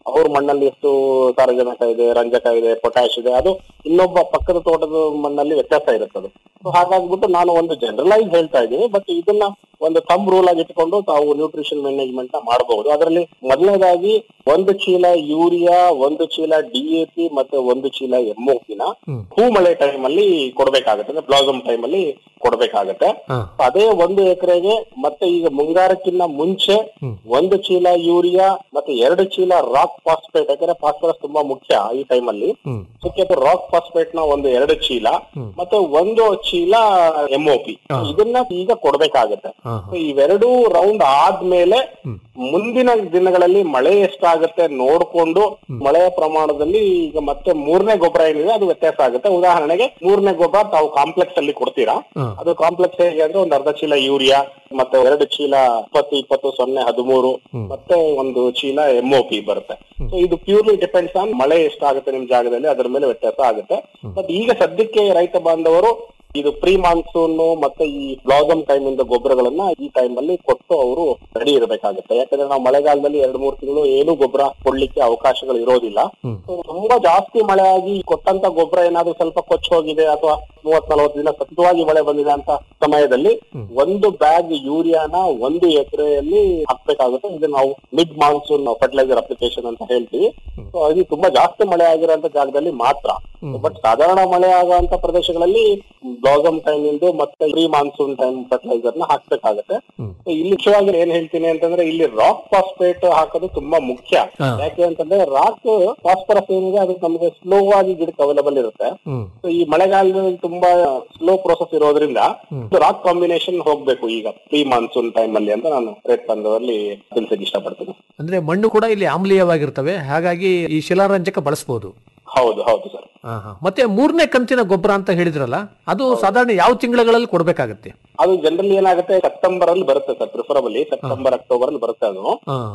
ಅವ್ರ ಮಣ್ಣಲ್ಲಿ ಎಷ್ಟು ಸಾರಜನಕ ಇದೆ ರಂಜಕ ಇದೆ ಪೊಟ್ಯಾಶ್ ಇದೆ ಅದು ಇನ್ನೊಬ್ಬ ಪಕ್ಕದ ತೋಟದ ಮಣ್ಣಲ್ಲಿ ವ್ಯತ್ಯಾಸ ಇರುತ್ತದೆ ಸೊ ಹಾಗಾಗ್ಬಿಟ್ಟು ನಾನು ಒಂದು ಜನರಲೈಸ್ ಹೇಳ್ತಾ ಇದ್ದೀನಿ ಬಟ್ ಇದನ್ನ ಒಂದು ಥಂಬ್ ರೂಲ್ ಆಗಿ ಇಟ್ಕೊಂಡು ತಾವು ನ್ಯೂಟ್ರಿಷನ್ ಮ್ಯಾನೇಜ್ಮೆಂಟ್ ನ ಮಾಡಬಹುದು ಅದರಲ್ಲಿ ಮೊದಲನೇದಾಗಿ ಒಂದು ಚೀಲ ಯೂರಿಯಾ ಒಂದು ಚೀಲ ಡಿಎಪಿ ಮತ್ತೆ ಒಂದು ಚೀಲ ಎಂಒಪಿನ ಹೂ ಮಳೆ ಟೈಮ್ ಅಲ್ಲಿ ಕೊಡ್ಬೇಕಾಗತ್ತೆ ಅಂದ್ರೆ ಬ್ಲಾಸಮ್ ಟೈಮ್ ಅಲ್ಲಿ ಕೊಡ್ಬೇಕಾಗತ್ತೆ ಅದೇ ಒಂದು ಎಕರೆಗೆ ಮತ್ತೆ ಈಗ ಮುಂಗಾರಕ್ಕಿಂತ ಮುಂಚೆ ಒಂದು ಚೀಲ ಯೂರಿಯಾ ಮತ್ತೆ ಎರಡು ಚೀಲ ರಾಕ್ ಫಾಸ್ಫೇಟ್ ಯಾಕಂದ್ರೆ ಫಾಸ್ಫರಸ್ ತುಂಬಾ ಮುಖ್ಯ ಈ ಟೈಮ್ ಅಲ್ಲಿ ಅದಕ್ಕೆ ರಾಕ್ ಫಾಸ್ಫೇಟ್ ನ ಒಂದು ಎರಡು ಚೀಲ ಮತ್ತೆ ಒಂದು ಚೀಲ ಎಂಒಪಿ ಇದನ್ನ ಈಗ ಕೊಡ್ಬೇಕಾಗತ್ತೆ So ಇವೆರಡೂ ರೌಂಡ್ ಆದ್ಮೇಲೆ ಮುಂದಿನ ದಿನಗಳಲ್ಲಿ ಮಳೆ ಎಷ್ಟಾಗತ್ತೆ ನೋಡ್ಕೊಂಡು ಮಳೆಯ ಪ್ರಮಾಣದಲ್ಲಿ ಈಗ ಮತ್ತೆ ಮೂರನೇ ಗೊಬ್ಬರ ಏನಿದೆ ಅದು ವ್ಯತ್ಯಾಸ ಆಗುತ್ತೆ ಉದಾಹರಣೆಗೆ ಮೂರನೇ ಗೊಬ್ಬರ ತಾವು ಕಾಂಪ್ಲೆಕ್ಸ್ ಅಲ್ಲಿ ಕೊಡ್ತೀರಾ ಅದು ಕಾಂಪ್ಲೆಕ್ಸ್ ಹೇಗೆ ಅಂದ್ರೆ ಒಂದು ಅರ್ಧ ಚೀಲ ಯೂರಿಯಾ ಮತ್ತೆ ಎರಡು ಚೀಲ ಇಪ್ಪತ್ತು ಇಪ್ಪತ್ತು ಸೊನ್ನೆ ಹದಿಮೂರು ಮತ್ತೆ ಒಂದು ಚೀಲ ಎಂಒಪಿ ಬರುತ್ತೆ ಸೊ ಇದು ಪ್ಯೂರ್ಲಿ ಡಿಪೆಂಡ್ಸ್ ಆನ್ ಮಳೆ ಎಷ್ಟಾಗುತ್ತೆ ನಿಮ್ ಜಾಗದಲ್ಲಿ ಅದರ ಮೇಲೆ ವ್ಯತ್ಯಾಸ ಆಗುತ್ತೆ ಬಟ್ ಈಗ ಸದ್ಯಕ್ಕೆ ರೈತ ಬಾಂಧವರು ಇದು ಪ್ರೀ ಮಾನ್ಸೂನ್ ಮತ್ತೆ ಈ ಬ್ಲಾಸಮ್ ಟೈಮ್ ಇಂದ ಗೊಬ್ಬರಗಳನ್ನ ಈ ಟೈಮ್ ಅಲ್ಲಿ ಕೊಟ್ಟು ಅವರು ರೆಡಿ ಇರಬೇಕಾಗುತ್ತೆ ಯಾಕಂದ್ರೆ ನಾವು ಮಳೆಗಾಲದಲ್ಲಿ ಎರಡ್ ಮೂರು ತಿಂಗಳು ಏನು ಗೊಬ್ಬರ ಕೊಡ್ಲಿಕ್ಕೆ ಅವಕಾಶಗಳು ಇರೋದಿಲ್ಲ So, ತುಂಬಾ ಜಾಸ್ತಿ ಮಳೆ ಆಗಿ ಕೊಟ್ಟಂತ ಗೊಬ್ಬರ ಏನಾದ್ರು ಸ್ವಲ್ಪ ಕೊಚ್ಚ ಹೋಗಿದೆ ಅಥವಾ ಮೂವತ್ ನಲವತ್ತು ದಿನ ಸತತವಾಗಿ ಮಳೆ ಬಂದಿದೆ ಅಂತ ಸಮಯದಲ್ಲಿ ಒಂದು ಬ್ಯಾಗ್ ಯೂರಿಯಾನ ಒಂದು ಎಕರೆಯಲ್ಲಿ ಹಾಕ್ಬೇಕಾಗುತ್ತೆ ಇದು ನಾವು ಮಿಡ್ ಮಾನ್ಸೂನ್ ಫರ್ಟಿಲೈಸರ್ ಅಪ್ಲಿಕೇಶನ್ ಅಂತ ಹೇಳ್ತೀವಿ ಸೊ ಅದು ತುಂಬಾ ಜಾಸ್ತಿ ಮಳೆ ಆಗಿರೋಂತ ಜಾಗದಲ್ಲಿ ಮಾತ್ರ ಬಟ್ ಸಾಧಾರಣ ಮಳೆ ಆಗುವಂತ ಪ್ರದೇಶಗಳಲ್ಲಿ ಬ್ಲಾಸಮ್ ಟೈಮ್ ಇಂದು ಮತ್ತೆ ಪ್ರೀ ಮಾನ್ಸೂನ್ ಟೈಮ್ ಫರ್ಟಿಲೈಸರ್ ನ ಹಾಕ್ಬೇಕಾಗತ್ತೆ So, ಇಲ್ಲಿ ಮುಖ್ಯವಾಗಿ ಏನ್ ಹೇಳ್ತೀನಿ ಅಂತಂದ್ರೆ ಇಲ್ಲಿ ರಾಕ್ ಫಾಸ್ಫೇಟ್ ಹಾಕೋದು ತುಂಬಾ ಮುಖ್ಯ ಯಾಕೆ ಅಂತಂದ್ರೆ ರಾಕ್ ಫಾಸ್ಫರಸ್ ಏನಿದೆ ಅದು ನಮಗೆ ಸ್ಲೋ ಆಗಿ ಗಿಡಕ್ಕೆ ಅವೈಲಬಲ್ ಇರುತ್ತೆ So, ಈ ಮಳೆಗಾಲದಲ್ಲಿ ತುಂಬಾ ಸ್ಲೋ ಪ್ರೋಸೆಸ್ ಇರೋದ್ರಿಂದ ರಾಕ್ ಕಾಂಬಿನೇಷನ್ ಹೋಗ್ಬೇಕು ಈಗ ಪ್ರೀ ಮಾನ್ಸೂನ್ ಟೈಮ್ ಅಲ್ಲಿ ಅಂತ ನಾನು ರೇಟ್ ಬಂದವರಲ್ಲಿ ತಿಳಿಸಕ್ಕೆ ಇಷ್ಟಪಡ್ತೀನಿ ಅಂದ್ರೆ ಮಣ್ಣು ಕೂಡ ಇಲ್ಲಿ ಆಮ್ಲೀಯವಾಗಿರ್ತವೆ ಹಾಗಾಗಿ ಈ ಶಿಲಾರಂಜಕ ಬಳಸಬಹುದು ಹೌದು ಹೌದು ಸರ್ ಮತ್ತೆ ಮೂರನೇ ಕಂತಿನ ಗೊಬ್ಬರ ಅಂತ ಹೇಳಿದ್ರಲ್ಲ ಅದು ಸಾಧಾರಣ ಯಾವ ತಿಂಗಳಲ್ಲಿ ಕೊಡ್ಬೇಕಾಗತ್ತೆ ಅದು ಜನರಲಿ ಏನಾಗುತ್ತೆ ಸೆಪ್ಟೆಂಬರ್ ಅಲ್ಲಿ ಬರುತ್ತೆ ಸರ್ ಪ್ರಿಫರಬಲಿ ಸೆಪ್ಟೆಂಬರ್ ಅಕ್ಟೋಬರ್ ಅಲ್ಲಿ ಬರುತ್ತೆ ಅದು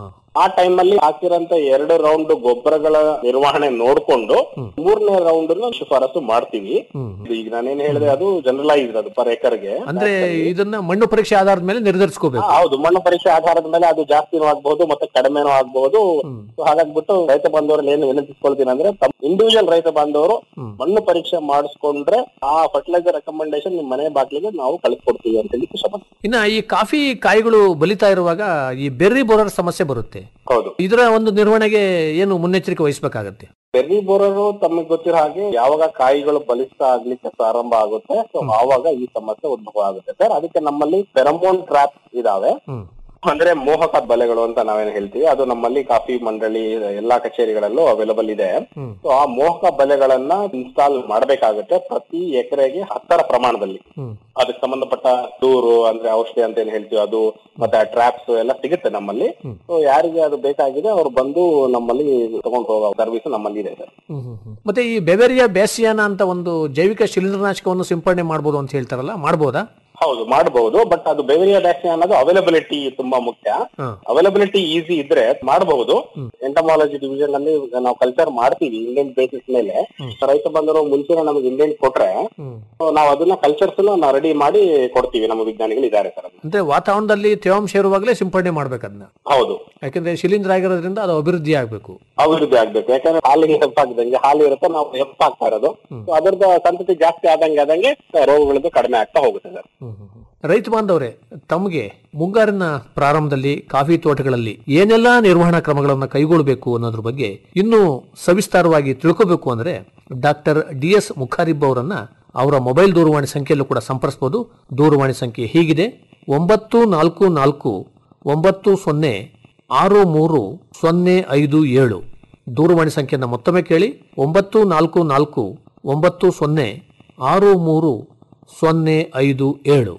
ಆ ಟೈಮ್ ಅಲ್ಲಿ ಹಾಕಿರಂತ ಎರಡು ರೌಂಡ್ ಗೊಬ್ಬರಗಳ ನಿರ್ವಹಣೆ ನೋಡ್ಕೊಂಡು ಮೂರನೇ ರೌಂಡ್ ಶಿಫಾರಸು ಮಾಡ್ತೀವಿ ಇದು ಈಗ ನಾನೇನ್ ಹೇಳಿದೆ ಅದು ಜನರಲೈಸ್ ಅದು ಪರ್ ಎಕರ್ಗೆ ಅಂದ್ರೆ ಇದನ್ನ ಮಣ್ಣು ಪರೀಕ್ಷೆ ಆಧಾರದ ಮೇಲೆ ನಿರ್ಧರಿಸ್ಕೋಬೇಕು ಹೌದು ಮಣ್ಣು ಪರೀಕ್ಷೆ ಆಧಾರದ ಮೇಲೆ ಅದು ಜಾಸ್ತಿನೂ ಆಗ್ಬಹುದು ಮತ್ತೆ ಕಡಿಮೆನೂ ಆಗ್ಬಹುದು So ಹಾಗಾಗ್ಬಿಟ್ಟು ರೈತ ಬಾಂಧವರಲ್ಲಿ ಏನು ವಿನಂತಿಸ್ಕೊಳ್ತೀನಿ ಅಂದ್ರೆ ತಮ್ಮ ಇಂಡಿವಿಜುವಲ್ ರೈತ ಬಾಂಧವರು ಮಣ್ಣು ಪರೀಕ್ಷೆ ಮಾಡಿಸ್ಕೊಂಡ್ರೆ ಆ ಫರ್ಟಿಲೈಸರ್ ರೆಕಮೆಂಡೇಶನ್ ನಿಮ್ ಮನೆ ಬಾಗಿಲಿಗೆ ನಾವು ಕಳಿಸ್ಕೊಡ್ತೀವಿ ಅಂತ ಹೇಳಿ ಇಷ್ಟಪಡ್ತೀನಿ ಇನ್ನ ಈ ಕಾಫಿ ಕಾಯಿಗಳು ಬಲಿತಾ ಇರುವಾಗ ಈ ಬೆರ್ರಿ ಬೋರರ್ ಸಮಸ್ಯೆ ಬರುತ್ತೆ ಹೌದು ಇದರ ಒಂದು ನಿರ್ವಹಣೆಗೆ ಏನು ಮುನ್ನೆಚ್ಚರಿಕೆ ವಹಿಸಬೇಕಾಗತ್ತೆ ಬೆರ್ರಿ ಬೋರರು ತಮಗೆ ಗೊತ್ತಿರೋ ಹಾಗೆ ಯಾವಾಗ ಕಾಯಿಗಳು ಬಲಿಷ್ಠ ಆಗ್ಲಿಕ್ಕೆ ಪ್ರಾರಂಭ ಆಗುತ್ತೆ ಸೊ ಆವಾಗ ಈ ಸಮಸ್ಯೆ ಉದ್ಭವ ಆಗುತ್ತೆ ಸರ್ ಅದಕ್ಕೆ ನಮ್ಮಲ್ಲಿ ಫೆರಮೋನ್ ಟ್ರಾಪ್ ಇದಾವೆ ಅಂದ್ರೆ ಮೋಹಕ ಬಲೆಗಳು ಅಂತ ನಾವೇನ್ ಹೇಳ್ತೀವಿ ಅದು ನಮ್ಮಲ್ಲಿ ಕಾಫಿ ಮಂಡಳಿ ಎಲ್ಲಾ ಕಚೇರಿಗಳಲ್ಲೂ ಅವೈಲಬಲ್ ಇದೆ ಸೊ ಆ ಮೋಹಕ ಬಲೆಗಳನ್ನ ಇನ್ಸ್ಟಾಲ್ ಮಾಡಬೇಕಾಗುತ್ತೆ ಪ್ರತಿ ಎಕರೆಗೆ ಹತ್ತರ ಪ್ರಮಾಣದಲ್ಲಿ ಅದಕ್ಕೆ ಸಂಬಂಧಪಟ್ಟ ದೂರು ಅಂದ್ರೆ ಔಷಧಿ ಅಂತ ಏನ್ ಹೇಳ್ತೀವಿ ಅದು ಮತ್ತೆ ಟ್ರಾಪ್ಸ್ ಎಲ್ಲ ಸಿಗುತ್ತೆ ನಮ್ಮಲ್ಲಿ ಸೊ ಯಾರಿಗೆ ಅದು ಬೇಕಾಗಿದೆ ಅವ್ರು ಬಂದು ನಮ್ಮಲ್ಲಿ ತಗೊಂಡು ಹೋಗೋ ಸರ್ವಿಸ್ ನಮ್ಮಲ್ಲಿ ಇದೆ ಸರ್ ಮತ್ತೆ ಈ ಬೆವೆರಿಯಾ ಬೇಸಿಯಾನ ಅಂತ ಒಂದು ಜೈವಿಕ ಶಿಲೀಂಧ್ರನಾಶಕವನ್ನು ಸಿಂಪಡಣೆ ಮಾಡಬಹುದು ಅಂತ ಹೇಳ್ತಾರಲ್ಲ ಮಾಡಬಹುದಾ ಹೌದು ಮಾಡಬಹುದು ಬಟ್ ಅದು ಬೆವರಿಯಾ ವ್ಯಾಕ್ಸಿನ್ ಅನ್ನೋದು ಅವೈಲಬಿಲಿಟಿ ತುಂಬಾ ಮುಖ್ಯ ಅವೈಲಬಿಲಿಟಿ ಈಸಿ ಇದ್ರೆ ಮಾಡಬಹುದು ಎಂಟಮಾಲಜಿ ಡಿವಿಷನ್ ಅಲ್ಲಿ ನಾವು ಕಲ್ಚರ್ ಮಾಡ್ತೀವಿ ಇಂಡಿಯನ್ ಬೇಸಿಸ್ ಮೇಲೆ ರೈತ ಬಂದರು ಮುಂಚೆ ನಮಗೆ ಇಂಡಿಯನ್ ಕೊಟ್ರೆ so ನಾವು ಅದನ್ನ ಕಲ್ಚರ್ಸ್ ನಾವು ರೆಡಿ ಮಾಡಿ ಕೊಡ್ತೀವಿ ನಮ್ಮ ವಿಜ್ಞಾನಿಗಳು ಇದ್ದಾರೆ ಸರ್ ಅಂದ್ರೆ ವಾತಾವರಣದಲ್ಲಿ ತೇವಾಂಶ ಇರುವಾಗಲೇ ಸಿಂಪಡಣೆ ಮಾಡ್ಬೇಕು ಅದನ್ನ ಹೌದು ಯಾಕಂದ್ರೆ ಶಿಲೀಂಧ್ರ ಆಗಿರೋದ್ರಿಂದ ಅದು ಅಭಿವೃದ್ಧಿ ಆಗ್ಬೇಕು ಅಭಿವೃದ್ಧಿ ಆಗ್ಬೇಕು ಯಾಕಂದ್ರೆ ಹಾಲಿಗೆ ಹೆಪ್ಪಾಗ್ದಂಗೆ ಹಾಲು ಇರುತ್ತೆ ನಾವು ಹೆಪ್ಪಾಗ್ತಾ ಇರೋದು So ಅದರದ ಸಂತತಿ ಜಾಸ್ತಿ ಆದಂಗೆ ಆದಂಗೆ ರೋಗಗಳದ್ದು ಕಡಿಮೆ ಆಗ್ತಾ ಹೋಗುತ್ತೆ ಸರ್ ರೈತ ಬಾಂಧವರೇ ತಮಗೆ ಮುಂಗಾರಿನ ಪ್ರಾರಂಭದಲ್ಲಿ ಕಾಫಿ ತೋಟಗಳಲ್ಲಿ ಏನೆಲ್ಲಾ ನಿರ್ವಹಣಾ ಕ್ರಮಗಳನ್ನು ಕೈಗೊಳ್ಳಬೇಕು ಅನ್ನೋದ್ರ ಬಗ್ಗೆ ಇನ್ನೂ ಸವಿಸ್ತಾರವಾಗಿ ತಿಳ್ಕೋಬೇಕು ಅಂದ್ರೆ ಡಾಕ್ಟರ್ ಡಿ ಎಸ್ ಮುಖಾರಿಬ್ ಅವರನ್ನ ಅವರ ಮೊಬೈಲ್ ದೂರವಾಣಿ ಸಂಖ್ಯೆಯಲ್ಲೂ ಕೂಡ ಸಂಪರ್ಸಬಹುದು ದೂರವಾಣಿ ಸಂಖ್ಯೆ ಹೀಗಿದೆ ಒಂಬತ್ತು ನಾಲ್ಕು ನಾಲ್ಕು ಒಂಬತ್ತು ಸೊನ್ನೆ ಆರು ಮೂರು ಸೊನ್ನೆ ಐದು ಏಳು ದೂರವಾಣಿ ಸಂಖ್ಯೆಯನ್ನು ಮತ್ತೊಮ್ಮೆ ಕೇಳಿ ಒಂಬತ್ತು ನಾಲ್ಕು ನಾಲ್ಕು ಒಂಬತ್ತು ಸೊನ್ನೆ ಆರು ಮೂರು ಸೊನ್ನೆ ಐದು ಏಳು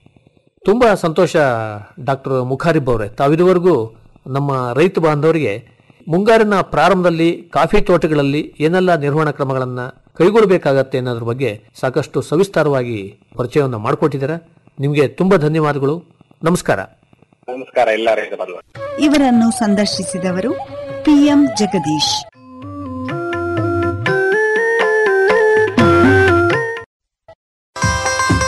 ತುಂಬ ಸಂತೋಷ ಡಾಕ್ಟರ್ ಮುಖಾರಿಬ್ ಅವರೇ ತಾವಿದುವರೆಗೂ ನಮ್ಮ ರೈತ ಬಾಂಧವರಿಗೆ ಮುಂಗಾರಿನ ಪ್ರಾರಂಭದಲ್ಲಿ ಕಾಫಿ ತೋಟಗಳಲ್ಲಿ ಏನೆಲ್ಲ ನಿರ್ವಹಣಾ ಕ್ರಮಗಳನ್ನು ಕೈಗೊಳ್ಳಬೇಕಾಗತ್ತೆ ಅನ್ನೋದ್ರ ಬಗ್ಗೆ ಸಾಕಷ್ಟು ಸವಿಸ್ತಾರವಾಗಿ ಪರಿಚಯವನ್ನು ಮಾಡಿಕೊಟ್ಟಿದ್ದೀರಾ ನಿಮಗೆ ತುಂಬ ಧನ್ಯವಾದಗಳು ನಮಸ್ಕಾರ ನಮಸ್ಕಾರ ಎಲ್ಲ ರೈತ ಬಂಧುಗಳು ಇವರನ್ನು ಸಂದರ್ಶಿಸಿದವರು ಪಿಎಂ ಜಗದೀಶ್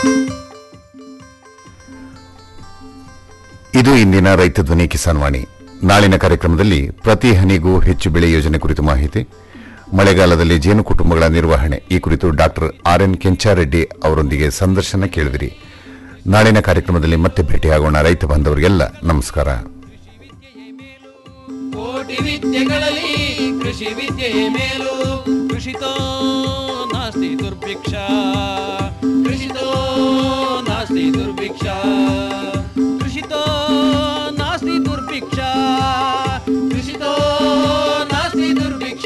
ಇದು ಇಂದಿನ ರೈತ ಧ್ವನಿ ಕಿಸಾನ್ ವಾಣಿ ನಾಳಿನ ಕಾರ್ಯಕ್ರಮದಲ್ಲಿ ಪ್ರತಿ ಹನಿಗೂ ಹೆಚ್ಚು ಬೆಳೆ ಯೋಜನೆ ಕುರಿತು ಮಾಹಿತಿ ಮಳೆಗಾಲದಲ್ಲಿ ಜೇನು ಕುಟುಂಬಗಳ ನಿರ್ವಹಣೆ ಈ ಕುರಿತು ಡಾಕ್ಟರ್ ಆರ್ ಎನ್ ಕೆಂಚಾರೆಡ್ಡಿ ಅವರೊಂದಿಗೆ ಸಂದರ್ಶನ ಕೇಳಿದಿರಿ ನಾಳಿನ ಕಾರ್ಯಕ್ರಮದಲ್ಲಿ ಮತ್ತೆ ಭೇಟಿಯಾಗೋಣ ರೈತ ಬಾಂಧವರಿಗೆಲ್ಲ ನಮಸ್ಕಾರ ಕೋಟಿ ವಿದ್ಯೆಗಳಲ್ಲಿ ಕೃಷಿ ವಿದ್ಯೆಯೇ ಮೇಲು ಕೃಷಿತೋ ನಾಸ್ತಿ ದುರ್ಭಿಕ್ಷ ಕೃಷಿತೋ ನಾಸ್ತಿ ದುರ್ಭಿಕ್ಷ ಕೃಷಿತೋ ನಾಸ್ತಿ ದುರ್ಭಿಕ್ಷ ಕೃಷಿತೋ ನಾಸ್ತಿ ದುರ್ಭಿಕ್ಷ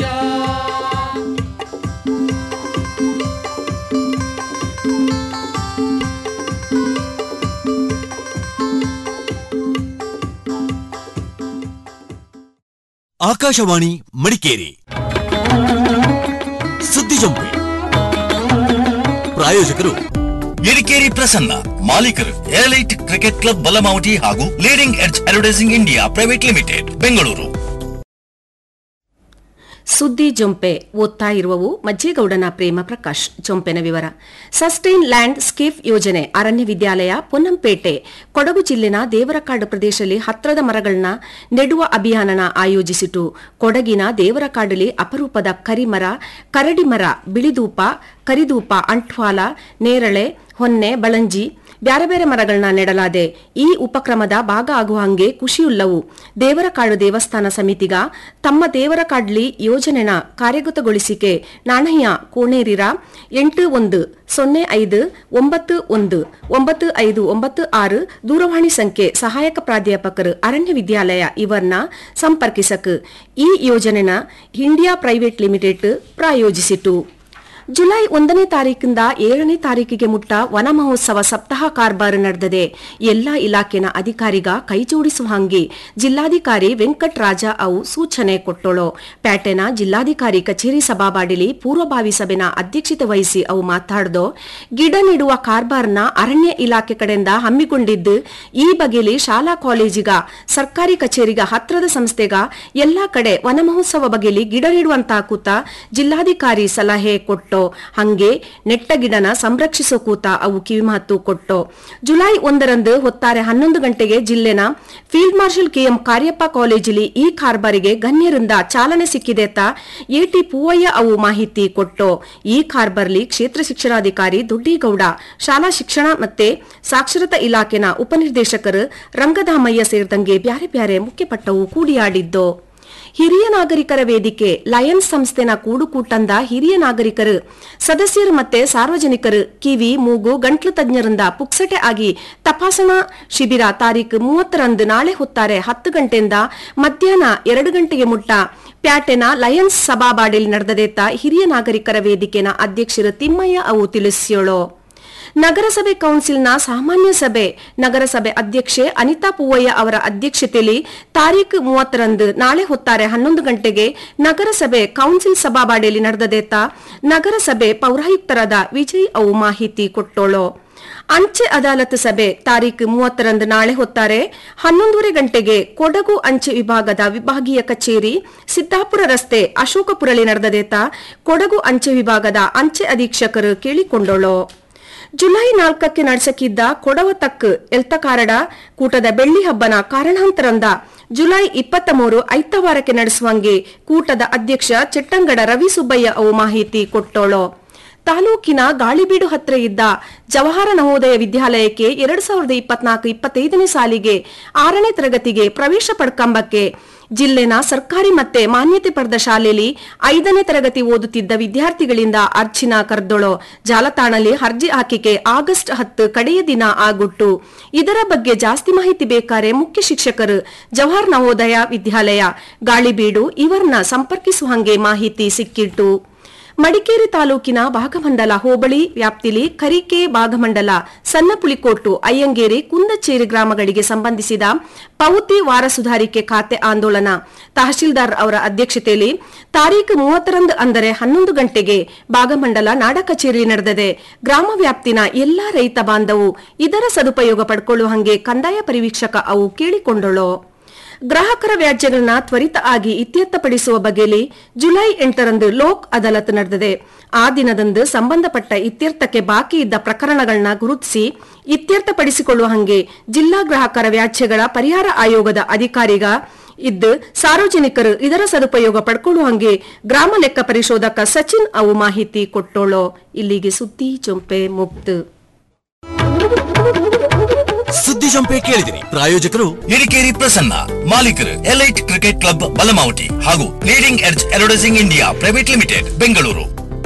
ಆಕಾಶವಾಣಿ ಮಡಿಕೇರಿ ಸುದ್ದಿ ಜಂಪೆ ಪ್ರಾಯೋಜಕರು ಎರಿಕೇರಿ ಪ್ರಸನ್ನ ಮಾಲೀಕರು ಏರ್ಲೈಟ್ ಕ್ರಿಕೆಟ್ ಕ್ಲಬ್ ಬಲಮಾವಟಿ ಹಾಗೂ leading edge advertising India private limited Bengaluru ಸುದ್ದಿ ಜೊಂಪೆ ಓದ್ತಾ ಇರುವವು ಮಜ್ಜೇಗೌಡನ ಪ್ರೇಮ ಪ್ರಕಾಶ್ ಜೊಂಪೆನ ವಿವರ ಸಸ್ಟೈನ್ ಲ್ಯಾಂಡ್ ಸ್ಕೇಫ್ ಯೋಜನೆ ಅರಣ್ಯ ವಿದ್ಯಾಲಯ ಪೊನ್ನಂಪೇಟೆ ಕೊಡಗು ಜಿಲ್ಲೆನ ದೇವರಕಾಡು ಪ್ರದೇಶದಲ್ಲಿ ಹತ್ರದ ಮರಗಳನ್ನ ನೆಡುವ ಅಭಿಯಾನನ ಆಯೋಜಿಸಿತು ಕೊಡಗಿನ ದೇವರಕಾಡಲಿ ಅಪರೂಪದ ಕರಿಮರ ಕರಡಿ ಮರ ಬಿಳಿದೂಪ ಕರಿದೂಪ ಅಂಟ್ವಾಲ ನೇರಳೆ ಹೊನ್ನೆ ಬಳಂಜಿ ಬ್ಯಾರೆ ಬೇರೆ ಮರಗಳನ್ನ ನೆಡಲಾದೆ ಈ ಉಪಕ್ರಮದ ಭಾಗ ಆಗುವ ಹಂಗೆ ಖುಷಿಯುಳ್ಳವು ದೇವರಕಾಡು ದೇವಸ್ಥಾನ ಸಮಿತಿಗ ತಮ್ಮ ದೇವರಕಾಡ್ಲಿ ಯೋಜನೆನ ಕಾರ್ಯಗತಗೊಳಿಸಿಕೆ ನಾಣಯ್ಯ ಕೋಣೇರಿರ ಎಂಟು ಒಂದು ಸೊನ್ನೆ ಐದು ಒಂಬತ್ತು ಒಂದು ಒಂಬತ್ತು ಐದು ಒಂಬತ್ತು ಆರು ದೂರವಾಣಿ ಸಂಖ್ಯೆ ಸಹಾಯಕ ಪ್ರಾಧ್ಯಾಪಕರು ಅರಣ್ಯ ವಿದ್ಯಾಲಯ ಇವರನ್ನ ಸಂಪರ್ಕಿಸಕ್ ಈ ಯೋಜನೆನ ಇಂಡಿಯಾ ಪ್ರೈವೇಟ್ ಲಿಮಿಟೆಡ್ ಪ್ರಾಯೋಜಿಸಿತು ಜುಲೈ ಒಂದನೇ ತಾರೀಕಿಂದ ಏಳನೇ ತಾರೀಕಿಗೆ ಮುಟ್ಟ ವನ ಮಹೋತ್ಸವ ಸಪ್ತಾಹ ಕಾರ್ಬಾರ್ ನಡೆದಿದೆ ಎಲ್ಲಾ ಇಲಾಖೆನ ಅಧಿಕಾರಿಗ ಕೈಜೋಡಿಸುವ ಹಂಗೆ ಜಿಲ್ಲಾಧಿಕಾರಿ ವೆಂಕಟರಾಜ ಅವು ಸೂಚನೆ ಕೊಟ್ಟೋಳು ಪ್ಯಾಟೆನ ಜಿಲ್ಲಾಧಿಕಾರಿ ಕಚೇರಿ ಸಭಾಬಾಡಿಲಿ ಪೂರ್ವಭಾವಿ ಸಭೆನ ಅಧ್ಯಕ್ಷತೆ ವಹಿಸಿ ಅವು ಮಾತಾಡ್ದೋ ಗಿಡ ನೆಡುವ ಕಾರ್ಬಾರ್ನ ಅರಣ್ಯ ಇಲಾಖೆ ಕಡೆಯಿಂದ ಹಮ್ಮಿಕೊಂಡಿದ್ದು ಈ ಬಗೆಯಲ್ಲಿ ಶಾಲಾ ಕಾಲೇಜಿಗ ಸರ್ಕಾರಿ ಕಚೇರಿಗ ಹತ್ರದ ಸಂಸ್ಥೆಗ ಎಲ್ಲಾ ಕಡೆ ವನ ಮಹೋತ್ಸವ ಬಗೆಯಲ್ಲಿ ಗಿಡ ನೆಡುವಂತ ಕೂತ ಜಿಲ್ಲಾಧಿಕಾರಿ ಸಲಹೆ ಕೊಟ್ಟೋ ಹಂಗೆ ನೆಟ್ಟ ಗಿಡನ ಸಂರಕ್ಷಿಸೋ ಕೂತ ಅವು ಕಿವಿಮಾತು ಕೊಟ್ಟೋ ಜುಲೈ ಒಂದರಂದು ಹೊತ್ತಾರೆ ಹನ್ನೊಂದು ಗಂಟೆಗೆ ಜಿಲ್ಲೆನ ಫೀಲ್ಡ್ ಮಾರ್ಷಲ್ ಕೆಎಂ ಕಾರ್ಯಪ್ಪ ಕಾಲೇಜಿಲಿ ಈ ಕಾರ್ಬಾರಿಗೆ ಗಣ್ಯರಿಂದ ಚಾಲನೆ ಸಿಕ್ಕಿದೆ ತ ಎಟಿ ಪೂವಯ್ಯ ಅವು ಮಾಹಿತಿ ಕೊಟ್ಟೋ ಈ ಕಾರ್ಬರ್ಲಿ ಕ್ಷೇತ್ರ ಶಿಕ್ಷಣಾಧಿಕಾರಿ ದೊಡ್ಡಿಗೌಡ ಶಾಲಾ ಶಿಕ್ಷಣ ಮತ್ತೆ ಸಾಕ್ಷರತಾ ಇಲಾಖೆನ ಉಪನಿರ್ದೇಶಕರು ರಂಗಧಾಮಯ್ಯ ಸೇರಿದಂಗೆ ಬ್ಯಾರೆ ಬ್ಯಾರೆ ಮುಖ್ಯಪಟ್ಟವು ಕೂಡಿಯಾಡಿದ್ದು ಹಿರಿಯ ನಾಗರಿಕರ ವೇದಿಕೆ ಲಯನ್ಸ್ ಸಂಸ್ಥೆನ ಕೂಡುಕೂಟಂದ ಹಿರಿಯ ನಾಗರಿಕರು ಸದಸ್ಯರು ಮತ್ತೆ ಸಾರ್ವಜನಿಕರು ಕಿವಿ ಮೂಗು ಗಂಟ್ಲು ತಜ್ಞರಿಂದ ಪುಕ್ಸಟೆ ಆಗಿ ತಪಾಸಣಾ ಶಿಬಿರ ತಾರೀಕು ಮೂವತ್ತರಂದು ನಾಳೆ ಹೊತ್ತಾರೆ ಹತ್ತು ಗಂಟೆಯಿಂದ ಮಧ್ಯಾಹ್ನ ಎರಡು ಗಂಟೆಗೆ ಮುಟ್ಟ ಪ್ಯಾಟೆನ ಲಯನ್ಸ್ ಸಭಾಬಾಡಿಲ್ ನಡೆದದೇತ ಹಿರಿಯ ನಾಗರಿಕರ ವೇದಿಕೆನ ಅಧ್ಯಕ್ಷರು ತಿಮ್ಮಯ್ಯ ಅವು ತಿಳಿಸಿಯೋಳು ನಗರಸಭೆ ಕೌನ್ಸಿಲ್ನ ಸಾಮಾನ್ಯ ಸಭೆ ನಗರಸಭೆ ಅಧ್ಯಕ್ಷೆ ಅನಿತಾ ಪೂವಯ್ಯ ಅವರ ಅಧ್ಯಕ್ಷತೆಯಲ್ಲಿ ತಾರೀಕು ಮೂವತ್ತರಂದು ನಾಳೆ ಹೊತ್ತಾರೆ ಹನ್ನೊಂದು ಗಂಟೆಗೆ ನಗರಸಭೆ ಕೌನ್ಸಿಲ್ ಸಭಾಬಾಡಿಯಲ್ಲಿ ನಡೆದದೇತ ನಗರಸಭೆ ಪೌರಾಯುಕ್ತರಾದ ವಿಜಯ್ ಅವು ಮಾಹಿತಿ ಕೊಟ್ಟೋಳು ಅಂಚೆ ಅದಾಲತ್ ಸಭೆ ತಾರೀಕು ಮೂವತ್ತರಂದು ನಾಳೆ ಹೊತ್ತಾರೆ ಹನ್ನೊಂದೂವರೆ ಗಂಟೆಗೆ ಕೊಡಗು ಅಂಚೆ ವಿಭಾಗದ ವಿಭಾಗೀಯ ಕಚೇರಿ ಸಿದ್ದಾಪುರ ರಸ್ತೆ ಅಶೋಕಪುರಳಿ ನಡೆದದೇತ ಕೊಡಗು ಅಂಚೆ ವಿಭಾಗದ ಅಂಚೆ ಅಧೀಕ್ಷಕರು ಕೇಳಿಕೊಂಡೋಳು ಜುಲೈ ನಾಲ್ಕಕ್ಕೆ ನಡೆಸಕ್ಕಿದ್ದ ಕೊಡವ ತಕ್ ಎಲ್ತಕಾರಡ ಕೂಟದ ಬೆಳ್ಳಿ ಹಬ್ಬನ ಕಾರಣಾಂತರಂದ ಜುಲೈ ಇಪ್ಪತ್ತ ಮೂರು ಐತವಾರಕ್ಕೆ ನಡೆಸುವಂಗೆ ಕೂಟದ ಅಧ್ಯಕ್ಷ ಚಿಟ್ಟಂಗಡ ರವಿ ಸುಬ್ಬಯ್ಯ ಅವು ಮಾಹಿತಿ ಕೊಟ್ಟೋಳು ತಾಲೂಕಿನ ಗಾಳಿಬೀಡು ಹತ್ರ ಇದ್ದ ಜವಾಹರ ನವೋದಯ ವಿದ್ಯಾಲಯಕ್ಕೆ ಎರಡ್ ಸಾವಿರದ ಇಪ್ಪತ್ನಾಲ್ಕು ಇಪ್ಪತ್ತೈದನೇ ಸಾಲಿಗೆ ಆರನೇ ತರಗತಿಗೆ ಪ್ರವೇಶ ಪಡ್ಕಂಬಕ್ಕೆ ಜಿಲ್ಲೆನ ಸರ್ಕಾರಿ ಮತ್ತೆ ಮಾನ್ಯತೆ ಪಡೆದ ಶಾಲೆಯಲ್ಲಿ ಐದನೇ ತರಗತಿ ಓದುತ್ತಿದ್ದ ವಿದ್ಯಾರ್ಥಿಗಳಿಂದ ಅರ್ಚಿನ ಕರ್ದೊಳೋ ಜಾಲತಾಣಲ್ಲಿ ಅರ್ಜಿ ಹಾಕಿಕೆ ಆಗಸ್ಟ್ ಹತ್ತು ಕಡೆಯ ದಿನ ಆಗುಟ್ಟು ಇದರ ಬಗ್ಗೆ ಜಾಸ್ತಿ ಮಾಹಿತಿ ಬೇಕಾರೆ ಮುಖ್ಯ ಶಿಕ್ಷಕರು ಜವಾಹರ್ ನವೋದಯ ವಿದ್ಯಾಲಯ ಗಾಳಿಬೀಡು ಇವರನ್ನ ಸಂಪರ್ಕಿಸುವ ಹಂಗೆ ಮಾಹಿತಿ ಸಿಕ್ಕಿಟ್ಟು ಮಡಿಕೇರಿ ತಾಲೂಕಿನ ಭಾಗಮಂಡಲ ಹೋಬಳಿ ವ್ಯಾಪ್ತಿಲಿ ಕರಿಕೆ ಭಾಗಮಂಡಲ ಸಣ್ಣಪುಲಿಕೋಟು ಅಯ್ಯಂಗೇರಿ ಕುಂದಚೇರಿ ಗ್ರಾಮಗಳಿಗೆ ಸಂಬಂಧಿಸಿದ ಪೌತಿ ವಾರ ಸುಧಾರಿಕೆ ಖಾತೆ ಆಂದೋಲನ ತಹಶೀಲ್ದಾರ್ ಅವರ ಅಧ್ಯಕ್ಷತೆಯಲ್ಲಿ ತಾರೀಕು ಮೂವತ್ತರಂದು ಅಂದರೆ ಹನ್ನೊಂದು ಗಂಟೆಗೆ ಭಾಗಮಂಡಲ ನಾಡ ಕಚೇರಿ ನಡೆದಿದೆ ಗ್ರಾಮ ವ್ಯಾಪ್ತಿನ ಎಲ್ಲಾ ರೈತ ಬಾಂಧವು ಇದರ ಸದುಪಯೋಗ ಪಡ್ಕೊಳ್ಳುವ ಹಂಗೆ ಕಂದಾಯ ಪರಿವೀಕ್ಷಕ ಅವು ಕೇಳಿಕೊಂಡಳು ಗ್ರಾಹಕರ ವ್ಯಾಜ್ಯಗಳನ್ನ ತ್ವರಿತ ಆಗಿ ಇತ್ಯರ್ಥಪಡಿಸುವ ಬಗೆಯಲ್ಲಿ ಜುಲೈ ಎಂಟರಂದು ಲೋಕ್ ಅದಾಲತ್ ನಡೆದಿದೆ ಆ ದಿನದಂದು ಸಂಬಂಧಪಟ್ಟ ಇತ್ಯರ್ಥಕ್ಕೆ ಬಾಕಿ ಇದ್ದ ಪ್ರಕರಣಗಳನ್ನ ಗುರುತಿಸಿ ಇತ್ಯರ್ಥಪಡಿಸಿಕೊಳ್ಳುವ ಹಂಗೆ ಜಿಲ್ಲಾ ಗ್ರಾಹಕರ ವ್ಯಾಜ್ಯಗಳ ಪರಿಹಾರ ಆಯೋಗದ ಅಧಿಕಾರಿಗ ಇದ್ದು ಸಾರ್ವಜನಿಕರು ಇದರ ಸದುಪಯೋಗ ಪಡ್ಕೊಳ್ಳುವಂಗೆ ಗ್ರಾಮ ಲೆಕ್ಕ ಪರಿಶೋಧಕ ಸಚಿನ್ ಅವು ಮಾಹಿತಿ ಕೊಟ್ಟೋಳೋ ಇಲ್ಲಿಗೆ ಸುದ್ದಿ ಚೊಂಪೆ ಮುಕ್ತು ಸುದ್ದಿ ಜಂಪೆ ಕೇಳಿದಿರಿ ಪ್ರಾಯೋಜಕರು ಹಿರಿಕೇರಿ ಪ್ರಸನ್ನ ಮಾಲೀಕರು ಎಲೈಟ್ ಕ್ರಿಕೆಟ್ ಕ್ಲಬ್ ಬಲಮಾವಟಿ ಹಾಗೂ leading edge advertising India private limited Bengaluru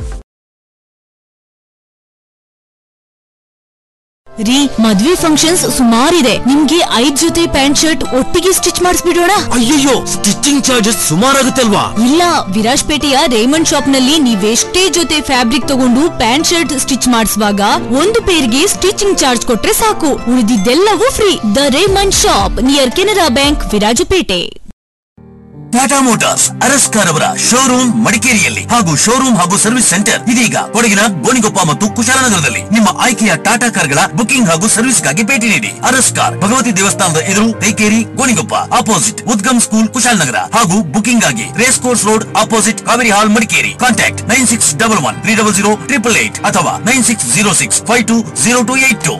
ರೀ ಮದ್ವೆ ಫಂಕ್ಷನ್ಸ್ ಸುಮಾರಿದೆ ನಿಮ್ಗೆ ಐದ್ ಜೊತೆ ಪ್ಯಾಂಟ್ ಶರ್ಟ್ ಒಟ್ಟಿಗೆ ಸ್ಟಿಚ್ ಮಾಡಿಸ್ಬಿಡೋಣ ಅಯ್ಯಯ್ಯೋ ಸ್ಟಿಚಿಂಗ್ ಚಾರ್ಜಸ್ ಸುಮಾರಾಗುತ್ತೆ ಅಲ್ವಾ ಇಲ್ಲ ವಿರಾಜ್ಪೇಟೆಯ ರೇಮಂಡ್ ಶಾಪ್ ನಲ್ಲಿ ನೀವೆಷ್ಟೇ ಜೊತೆ ಫ್ಯಾಬ್ರಿಕ್ ತಗೊಂಡು ಪ್ಯಾಂಟ್ ಶರ್ಟ್ ಸ್ಟಿಚ್ ಮಾಡಿಸುವಾಗ ಒಂದು ಪೇರ್ಗೆ ಸ್ಟಿಚಿಂಗ್ ಚಾರ್ಜ್ ಕೊಟ್ರೆ ಸಾಕು ಉಳಿದಿದ್ದೆಲ್ಲವೂ free the Raymond shop near Canara bank Virajpet Tata Motors ಅರಸ್ಕಾರ್ ಅವರ ಶೋರೂಮ್ ಮಡಿಕೇರಿಯಲ್ಲಿ ಹಾಗೂ ಶೋರೂಮ್ ಹಾಗೂ ಸರ್ವಿಸ್ ಸೆಂಟರ್ ಇದೀಗ ಕೊಡಗಿನ ಗೋಣಿಗೊಪ್ಪ ಮತ್ತು ಕುಶಾಲನಗರದಲ್ಲಿ ನಿಮ್ಮ ಆಯ್ಕೆಯ ಟಾಟಾ ಕಾರ್ಗಳ ಬುಕಿಂಗ್ ಹಾಗೂ ಸರ್ವಿಸ್ಗಾಗಿ ಭೇಟಿ ನೀಡಿ ಅರಸ್ಕಾರ್ ಭಗವತಿ ದೇವಸ್ಥಾನದ ಎದುರು ತೈಕೇರಿ ಗೋಣಿಗೊಪ್ಪ ಅಪೋಸಿಟ್ ಉದ್ಗಮ್ ಸ್ಕೂಲ್ ಕುಶಾಲನಗರ ಹಾಗೂ ಬುಕಿಂಗ್ ಆಗಿ race course road opposite Kaveri hall Madikeri contact nine six double one three double zero triple eight ಅಥವಾ nine six zero six five two zero two eight two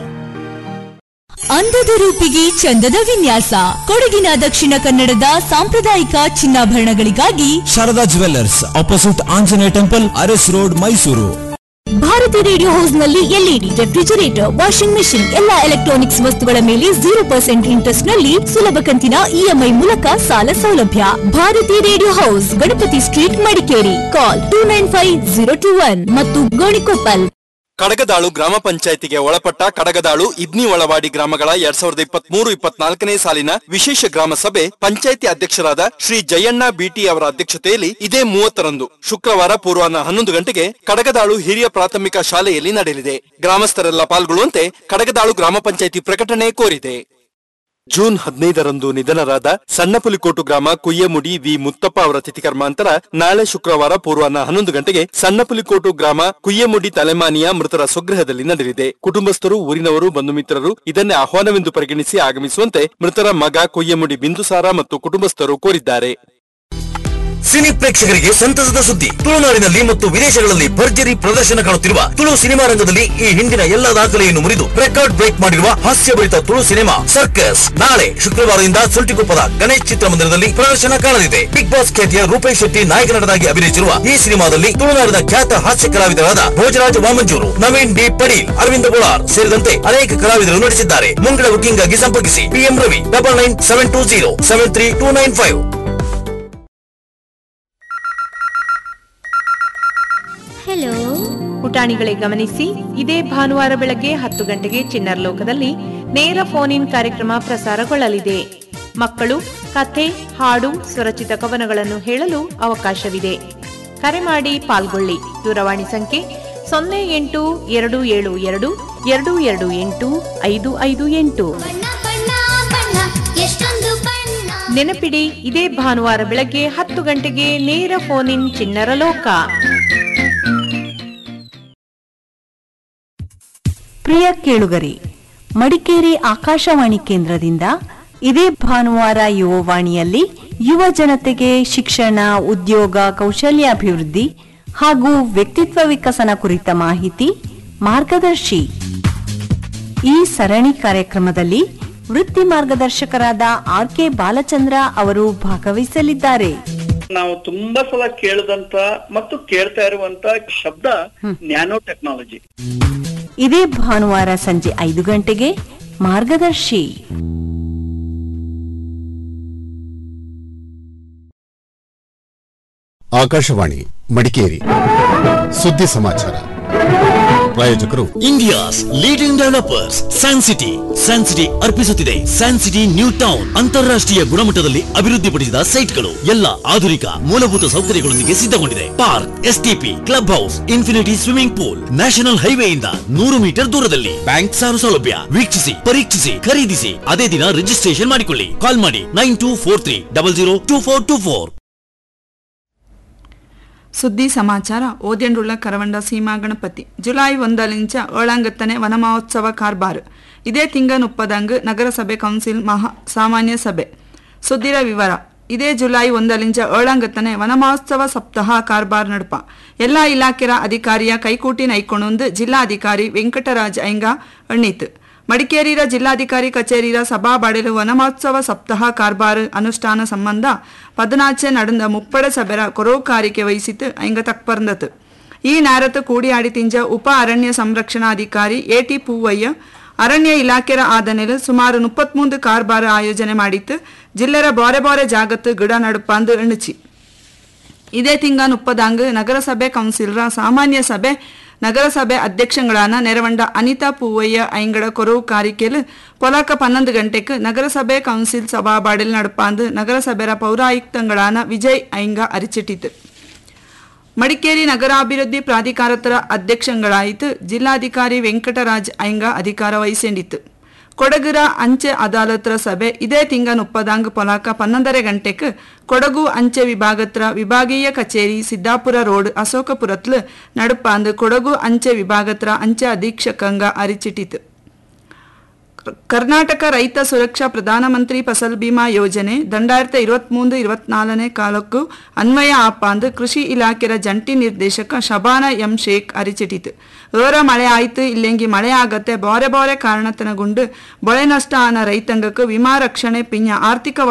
ಅಂದದ ರೂಪಿಗೆ ಚಂದದ ವಿನ್ಯಾಸ ಕೊಡಗಿನ ದಕ್ಷಿಣ ಕನ್ನಡದ ಸಾಂಪ್ರದಾಯಿಕ ಚಿನ್ನಾಭರಣಗಳಿಗಾಗಿ Sharada jewellers opposite Anjaneya temple Aras road Mysuru Bharati radio house ನಲ್ಲಿ ಎಲ್ಇಡಿ ರೆಫ್ರಿಜರೇಟರ್ ವಾಷಿಂಗ್ ಮೆಷಿನ್ ಎಲ್ಲಾ ಎಲೆಕ್ಟ್ರಾನಿಕ್ಸ್ ವಸ್ತುಗಳ ಮೇಲೆ ಜೀರೋ ಪರ್ಸೆಂಟ್ ಇಂಟ್ರೆಸ್ಟ್ ನಲ್ಲಿ ಸುಲಭ ಕಂತಿನ ಇಎಂಐ ಮೂಲಕ ಸಾಲ ಸೌಲಭ್ಯ Bharati radio house Ganapati street Madikeri call two nine five zero two one ಮತ್ತು ಗೋಣಿಕೊಪ್ಪಲ್ ಕಡಗದಾಳು ಗ್ರಾಮ ಪಂಚಾಯತಿಗೆ ಒಳಪಟ್ಟ ಕಡಗದಾಳು ಇದ್ನಿ ಒಳವಾಡಿ ಗ್ರಾಮಗಳ ಎರಡ್ ಸಾವಿರದ ಇಪ್ಪತ್ತ್ ಮೂರು ಇಪ್ಪತ್ನಾಲ್ಕನೇ ಸಾಲಿನ ವಿಶೇಷ ಗ್ರಾಮ ಸಭೆ ಪಂಚಾಯತಿ ಅಧ್ಯಕ್ಷರಾದ ಶ್ರೀ ಜಯಣ್ಣ ಬಿಟಿ ಅವರ ಅಧ್ಯಕ್ಷತೆಯಲ್ಲಿ ಇದೇ ಮೂವತ್ತರಂದು ಶುಕ್ರವಾರ ಪೂರ್ವಾಹ್ನ ಹನ್ನೊಂದು ಗಂಟೆಗೆ ಕಡಗದಾಳು ಹಿರಿಯ ಪ್ರಾಥಮಿಕ ಶಾಲೆಯಲ್ಲಿ ನಡೆಯಲಿದೆ ಗ್ರಾಮಸ್ಥರೆಲ್ಲ ಪಾಲ್ಗೊಳ್ಳುವಂತೆ ಕಡಗದಾಳು ಗ್ರಾಮ ಪಂಚಾಯತಿ ಪ್ರಕಟಣೆ ಕೋರಿದೆ ಜೂನ್ ಹದಿನೈದರಂದು ನಿಧನರಾದ ಸಣ್ಣಪುಲಿಕೋಟು ಗ್ರಾಮ ಕುಯ್ಯಮುಡಿ ವಿ ಮುತ್ತಪ್ಪ ಅವರ ತಿಥಿ ಕರ್ಮಾಂತರ ನಾಳೆ ಶುಕ್ರವಾರ ಪೂರ್ವಾಹ್ನ ಹನ್ನೊಂದು ಗಂಟೆಗೆ ಸಣ್ಣಪುಲಿಕೋಟು ಗ್ರಾಮ ಕುಯ್ಯಮುಡಿ ತಲೆಮಾನಿಯ ಮೃತರ ಸ್ವಗೃಹದಲ್ಲಿ ನಡೆಯಲಿದೆ ಕುಟುಂಬಸ್ಥರು ಊರಿನವರು ಬಂಧು ಮಿತ್ರರು ಇದನ್ನೇ ಆಹ್ವಾನವೆಂದು ಪರಿಗಣಿಸಿ ಆಗಮಿಸುವಂತೆ ಮೃತರ ಮಗ ಕುಯ್ಯಮುಡಿ ಬಿಂದುಸಾರ ಮತ್ತು ಕುಟುಂಬಸ್ಥರು ಕೋರಿದ್ದಾರೆ ಸಿನಿ ಪ್ರೇಕ್ಷಕರಿಗೆ ಸಂತಸದ ಸುದ್ದಿ ತುಳುನಾಡಿನಲ್ಲಿ ಮತ್ತು ವಿದೇಶಗಳಲ್ಲಿ ಭರ್ಜರಿ ಪ್ರದರ್ಶನ ಕಾಣುತ್ತಿರುವ ತುಳು ಸಿನಿಮಾ ರಂಗದಲ್ಲಿ ಈ ಹಿಂದಿನ ಎಲ್ಲ ದಾಖಲೆಯನ್ನು ಮುರಿದು ರೆಕಾರ್ಡ್ ಬ್ರೇಕ್ ಮಾಡಿರುವ ಹಾಸ್ಯಭರಿತ ತುಳು ಸಿನಿಮಾ ಸರ್ಕಸ್ ನಾಳೆ ಶುಕ್ರವಾರದಿಂದ ಸುಲ್ಟಿಕೊಪ್ಪದ ಗಣೇಶ್ ಚಿತ್ರಮಂದಿರದಲ್ಲಿ ಪ್ರದರ್ಶನ ಕಾಣಲಿದೆ ಬಿಗ್ ಬಾಸ್ ಖ್ಯಾತಿಯ ರೂಪೇಶ್ ಶೆಟ್ಟಿ ನಾಯಕ ನಟನಾಗಿ ಅಭಿನಯಿಸಿರುವ ಈ ಸಿನಿಮಾದಲ್ಲಿ ತುಳುನಾಡಿನ ಖ್ಯಾತ ಹಾಸ್ಯ ಕಲಾವಿದರಾದ ಭೋಜರಾಜ ವಾಮಂಜೂರು ನವೀನ್ ಬಿ ಪಡೀಲ್ ಅರವಿಂದ ಗೋಳಾರ್ ಸೇರಿದಂತೆ ಅನೇಕ ಕಲಾವಿದರು ನಟಿಸಿದ್ದಾರೆ ಮುಂಗಡ ಬುಕಿಂಗ್ ಆಗಿ ಸಂಪರ್ಕಿಸಿ PM Ravi double nine seven two zero seven three two nine five hello ಪುಟಾಣಿಗಳೇ ಗಮನಿಸಿ ಇದೇ ಭಾನುವಾರ ಬೆಳಗ್ಗೆ ಹತ್ತು ಗಂಟೆಗೆ ಚಿನ್ನರ್ ಲೋಕದಲ್ಲಿ ನೇರ ಫೋನ್ ಇನ್ ಕಾರ್ಯಕ್ರಮ ಪ್ರಸಾರಗೊಳ್ಳಲಿದೆ ಮಕ್ಕಳು ಕಥೆ ಹಾಡು ಸ್ವರಚಿತ ಕವನಗಳನ್ನು ಹೇಳಲು ಅವಕಾಶವಿದೆ ಕರೆ ಮಾಡಿ ಪಾಲ್ಗೊಳ್ಳಿ ದೂರವಾಣಿ ಸಂಖ್ಯೆ ಸೊನ್ನೆ ಎಂಟು ಎರಡು ಏಳು ಎರಡು ಎರಡು ಎರಡು ಎಂಟು ಐದು ಐದು ಎಂಟು ಎಷ್ಟೊಂದು ಬಣ್ಣ ನೆನಪಿಡಿ ಇದೇ ಭಾನುವಾರ ಬೆಳಗ್ಗೆ ಹತ್ತು ಗಂಟೆಗೆ ನೇರ ಫೋನ್ ಇನ್ ಚಿನ್ನರ ಲೋಕ ಪ್ರಿಯ ಕೇಳುಗರಿ ಮಡಿಕೇರಿ ಆಕಾಶವಾಣಿ ಕೇಂದ್ರದಿಂದ ಇದೇ ಭಾನುವಾರ ಯುವವಾಣಿಯಲ್ಲಿ ಯುವ ಜನತೆಗೆ ಶಿಕ್ಷಣ ಉದ್ಯೋಗ ಕೌಶಲ್ಯಾಭಿವೃದ್ಧಿ ಹಾಗೂ ವ್ಯಕ್ತಿತ್ವ ವಿಕಸನ ಕುರಿತ ಮಾಹಿತಿ ಮಾರ್ಗದರ್ಶಿ ಈ ಸರಣಿ ಕಾರ್ಯಕ್ರಮದಲ್ಲಿ ವೃತ್ತಿ ಮಾರ್ಗದರ್ಶಕರಾದ ಆರ್ ಕೆ ಬಾಲಚಂದ್ರ ಅವರು ಭಾಗವಹಿಸಲಿದ್ದಾರೆ ನಾವು ತುಂಬಾ ಸಲ ಕೇಳದಂತ ಮತ್ತು ಕೇಳ್ತಾ ಇರುವಂತ ಶಬ್ದ ನ್ಯಾನೋ ಟೆಕ್ನಾಲಜಿ ಇದೇ ಭಾನುವಾರ ಸಂಜೆ ಐದು ಗಂಟೆಗೆ ಮಾರ್ಗದರ್ಶಿ ಆಕಾಶವಾಣಿ ಮಡಿಕೇರಿ ಸುದ್ದಿ ಸಮಾಚಾರ ಪ್ರಾಯೋಜಕರು India's leading developers San City San City ಅರ್ಪಿಸುತ್ತಿದೆ ಸ್ಯಾನ್ ಸಿಟಿ ನ್ಯೂ ಟೌನ್ ಅಂತಾರಾಷ್ಟ್ರೀಯ ಗುಣಮಟ್ಟದಲ್ಲಿ ಅಭಿವೃದ್ಧಿಪಡಿಸಿದ ಸೈಟ್ಗಳು ಎಲ್ಲ ಆಧುನಿಕ ಮೂಲಭೂತ ಸೌಕರ್ಯಗಳೊಂದಿಗೆ ಸಿದ್ಧಗೊಂಡಿದೆ park STP club house infinity swimming pool national ಹೈವೇಯಿಂದ ನೂರು ಮೀಟರ್ ದೂರದಲ್ಲಿ ಬ್ಯಾಂಕ್ ಸಾಲ ಸೌಲಭ್ಯ ವೀಕ್ಷಿಸಿ ಪರೀಕ್ಷಿಸಿ ಖರೀದಿಸಿ ಅದೇ ದಿನ ರಿಜಿಸ್ಟ್ರೇಷನ್ ಮಾಡಿಕೊಳ್ಳಿ ಕಾಲ್ ಮಾಡಿ nine two four three double zero two four two four ಸುದ್ದಿ ಸಮಾಚಾರ ಓದ್ಯಂಡುಳ್ಳ ಕರವಂಡ ಸೀಮಾ ಗಣಪತಿ ಜುಲೈ ಒಂದಲಿಂಚ ಏಳಾಂಗತ್ತನೆ ವನಮಹೋತ್ಸವ ಕಾರ್ಬಾರ್ ಇದೇ ತಿಂಗ ಮುಪ್ಪದಂಗ್ ನಗರಸಭೆ ಕೌನ್ಸಿಲ್ ಮಹಾ ಸಾಮಾನ್ಯ ಸಭೆ ಸುದ್ದಿರ ವಿವರ ಇದೇ ಜುಲೈ ಒಂದಲಿಂಚ ಏಳಾಂಗತ್ತನೆ ವನಮಹೋತ್ಸವ ಸಪ್ತಾಹ ಕಾರ್ಬಾರ್ ನಡಪ ಎಲ್ಲಾ ಇಲಾಖೆರ ಅಧಿಕಾರಿಯ ಕೈಕೂಟಿ ನೈಕೊಣೊಂದು ಜಿಲ್ಲಾಧಿಕಾರಿ ವೆಂಕಟರಾಜ್ ಐಂಗ ಎಣ್ಣೀತು ಮಡಿಕೇರಿಯ ಜಿಲ್ಲಾಧಿಕಾರಿ ಕಚೇರಿಯ ಸಭಾಬಾಡಿಲು ವನಮಹೋತ್ಸವ ಸಪ್ತಾಹ ಕಾರ್ಬಾರ್ ಅನುಷ್ಠಾನ ಸಂಬಂಧ ಪದನಾಚೆ ನಡೆದ ಮುಪ್ಪಡ ಸಭೆರ ಕೊರೋಕಾರಿಕೆ ವಹಿಸಿತು ಐಂಗ ತಕ್ಪರ್ಂದತು ಈ ನೇರತ್ತು ಕೂಡಿಯಾಡಿ ತಿಂಜ ಉಪ ಅರಣ್ಯ ಸಂರಕ್ಷಣಾಧಿಕಾರಿ ಎಟಿ ಪೂವಯ್ಯ ಅರಣ್ಯ ಇಲಾಖೆರ ಆದನೆಲು ಸುಮಾರು ಮುಪ್ಪತ್ಮೂಂದು ಕಾರ್ಬಾರ ಆಯೋಜನೆ ಮಾಡಿತ್ತು ಜಿಲ್ಲೆರ ಬಾರೆ ಬಾರೆ ಜಾಗತ್ತು ಗಿಡ ನಡುಪಂದು ಎಣ್ಣುಚಿ ಇದೇ ತಿಂಗ ಮುಪ್ಪದಾಂಗ್ ನಗರಸಭೆ ಕೌನ್ಸಿಲ್ರ ಸಾಮಾನ್ಯ ಸಭೆ ನಗರಸಭೆ ಅಧ್ಯಕ್ಷಗಳಾನ ನೆರವಂಡ ಅನಿತಾ ಪೂವಯ್ಯ ಐಂಗಡ ಕೊರವು ಕಾರಿಕೆಲು ಪೊಲಾಕ ಪನ್ನೊಂದು ಗಂಟೆಗೆ ನಗರಸಭೆ ಕೌನ್ಸಿಲ್ ಸಭಾಬಾಡಿಲ್ ನಡುಪಾಂದು ನಗರಸಭೆರ ಪೌರಾಯುಕ್ತಗಳಾನ ವಿಜಯ್ ಐಂಗ ಅರಿಚಿಟ್ಟಿತು ಮಡಿಕೇರಿ ನಗರಾಭಿವೃದ್ಧಿ ಪ್ರಾಧಿಕಾರತರ ಅಧ್ಯಕ್ಷಗಳಾಯಿತು ಜಿಲ್ಲಾಧಿಕಾರಿ ವೆಂಕಟರಾಜ್ ಐಂಗ ಅಧಿಕಾರ ವಹಿಸಿಂಡಿತು ಕೊಡಗುರ ಅಂಚೆ ಅದಾಲತ್ರ ಸಭೆ ಇದೇ ತಿಂಗ ಮುಪ್ಪದಾಂಗ್ ಪೊಲಾಕ ಪನ್ನೊಂದರ ಗಂಟೆಗೆ ಕೊಡಗು ಅಂಚೆ ವಿಭಾಗತ್ರ ವಿಭಾಗೀಯ ಕಚೇರಿ ಸಿದ್ದಾಪುರ ರೋಡ್ ಅಶೋಕಪುರತ್ಲು ನಡುಪಾಂದು ಕೊಡಗು ಅಂಚೆ ವಿಭಾಗತ್ರ ಅಂಚೆ ಅಧೀಕ್ಷಕಂಗ ಅರಿಚಿಟ್ಟಿತು ಕರ್ನಾಟಕ ರೈತ ಸುರಕ್ಷಾ ಪ್ರಧಾನಮಂತ್ರಿ ಫಸಲ್ ಬಿಮಾ ಯೋಜನೆ ದಂಡಾಯಿರത്തി ഇരുപത്തിമൂന്ന് ഇരുപത്തിനാലിനെ ಕಾಲಕ್ಕೂ ಅನ್ವಯ ಆಪಾಂದು ಕೃಷಿ ಇಲಾಖೆಯ ಜಂಟಿ ನಿರ್ದೇಶಕ ಶಬಾನ ಎಂ ಶೇಖ್ ಅರಿಚಿಟ್ಟಿತು ಏರ ಮಳೆ ಆಯ್ತು ಇಲ್ಲೆಂಗಿ ಮಳೆ ಆಗತ್ತೆ ಬಾರೆ ಬಾರೆ ಕಾರಣತನಗುಂಡು ಬೆಳೆ ನಷ್ಟ ಆನ ರೈತಾಂಗಕ್ಕೆ ವಿಮಾ ರಕ್ಷಣೆ ಪಿಂಜ ಆರ್ಥಿಕ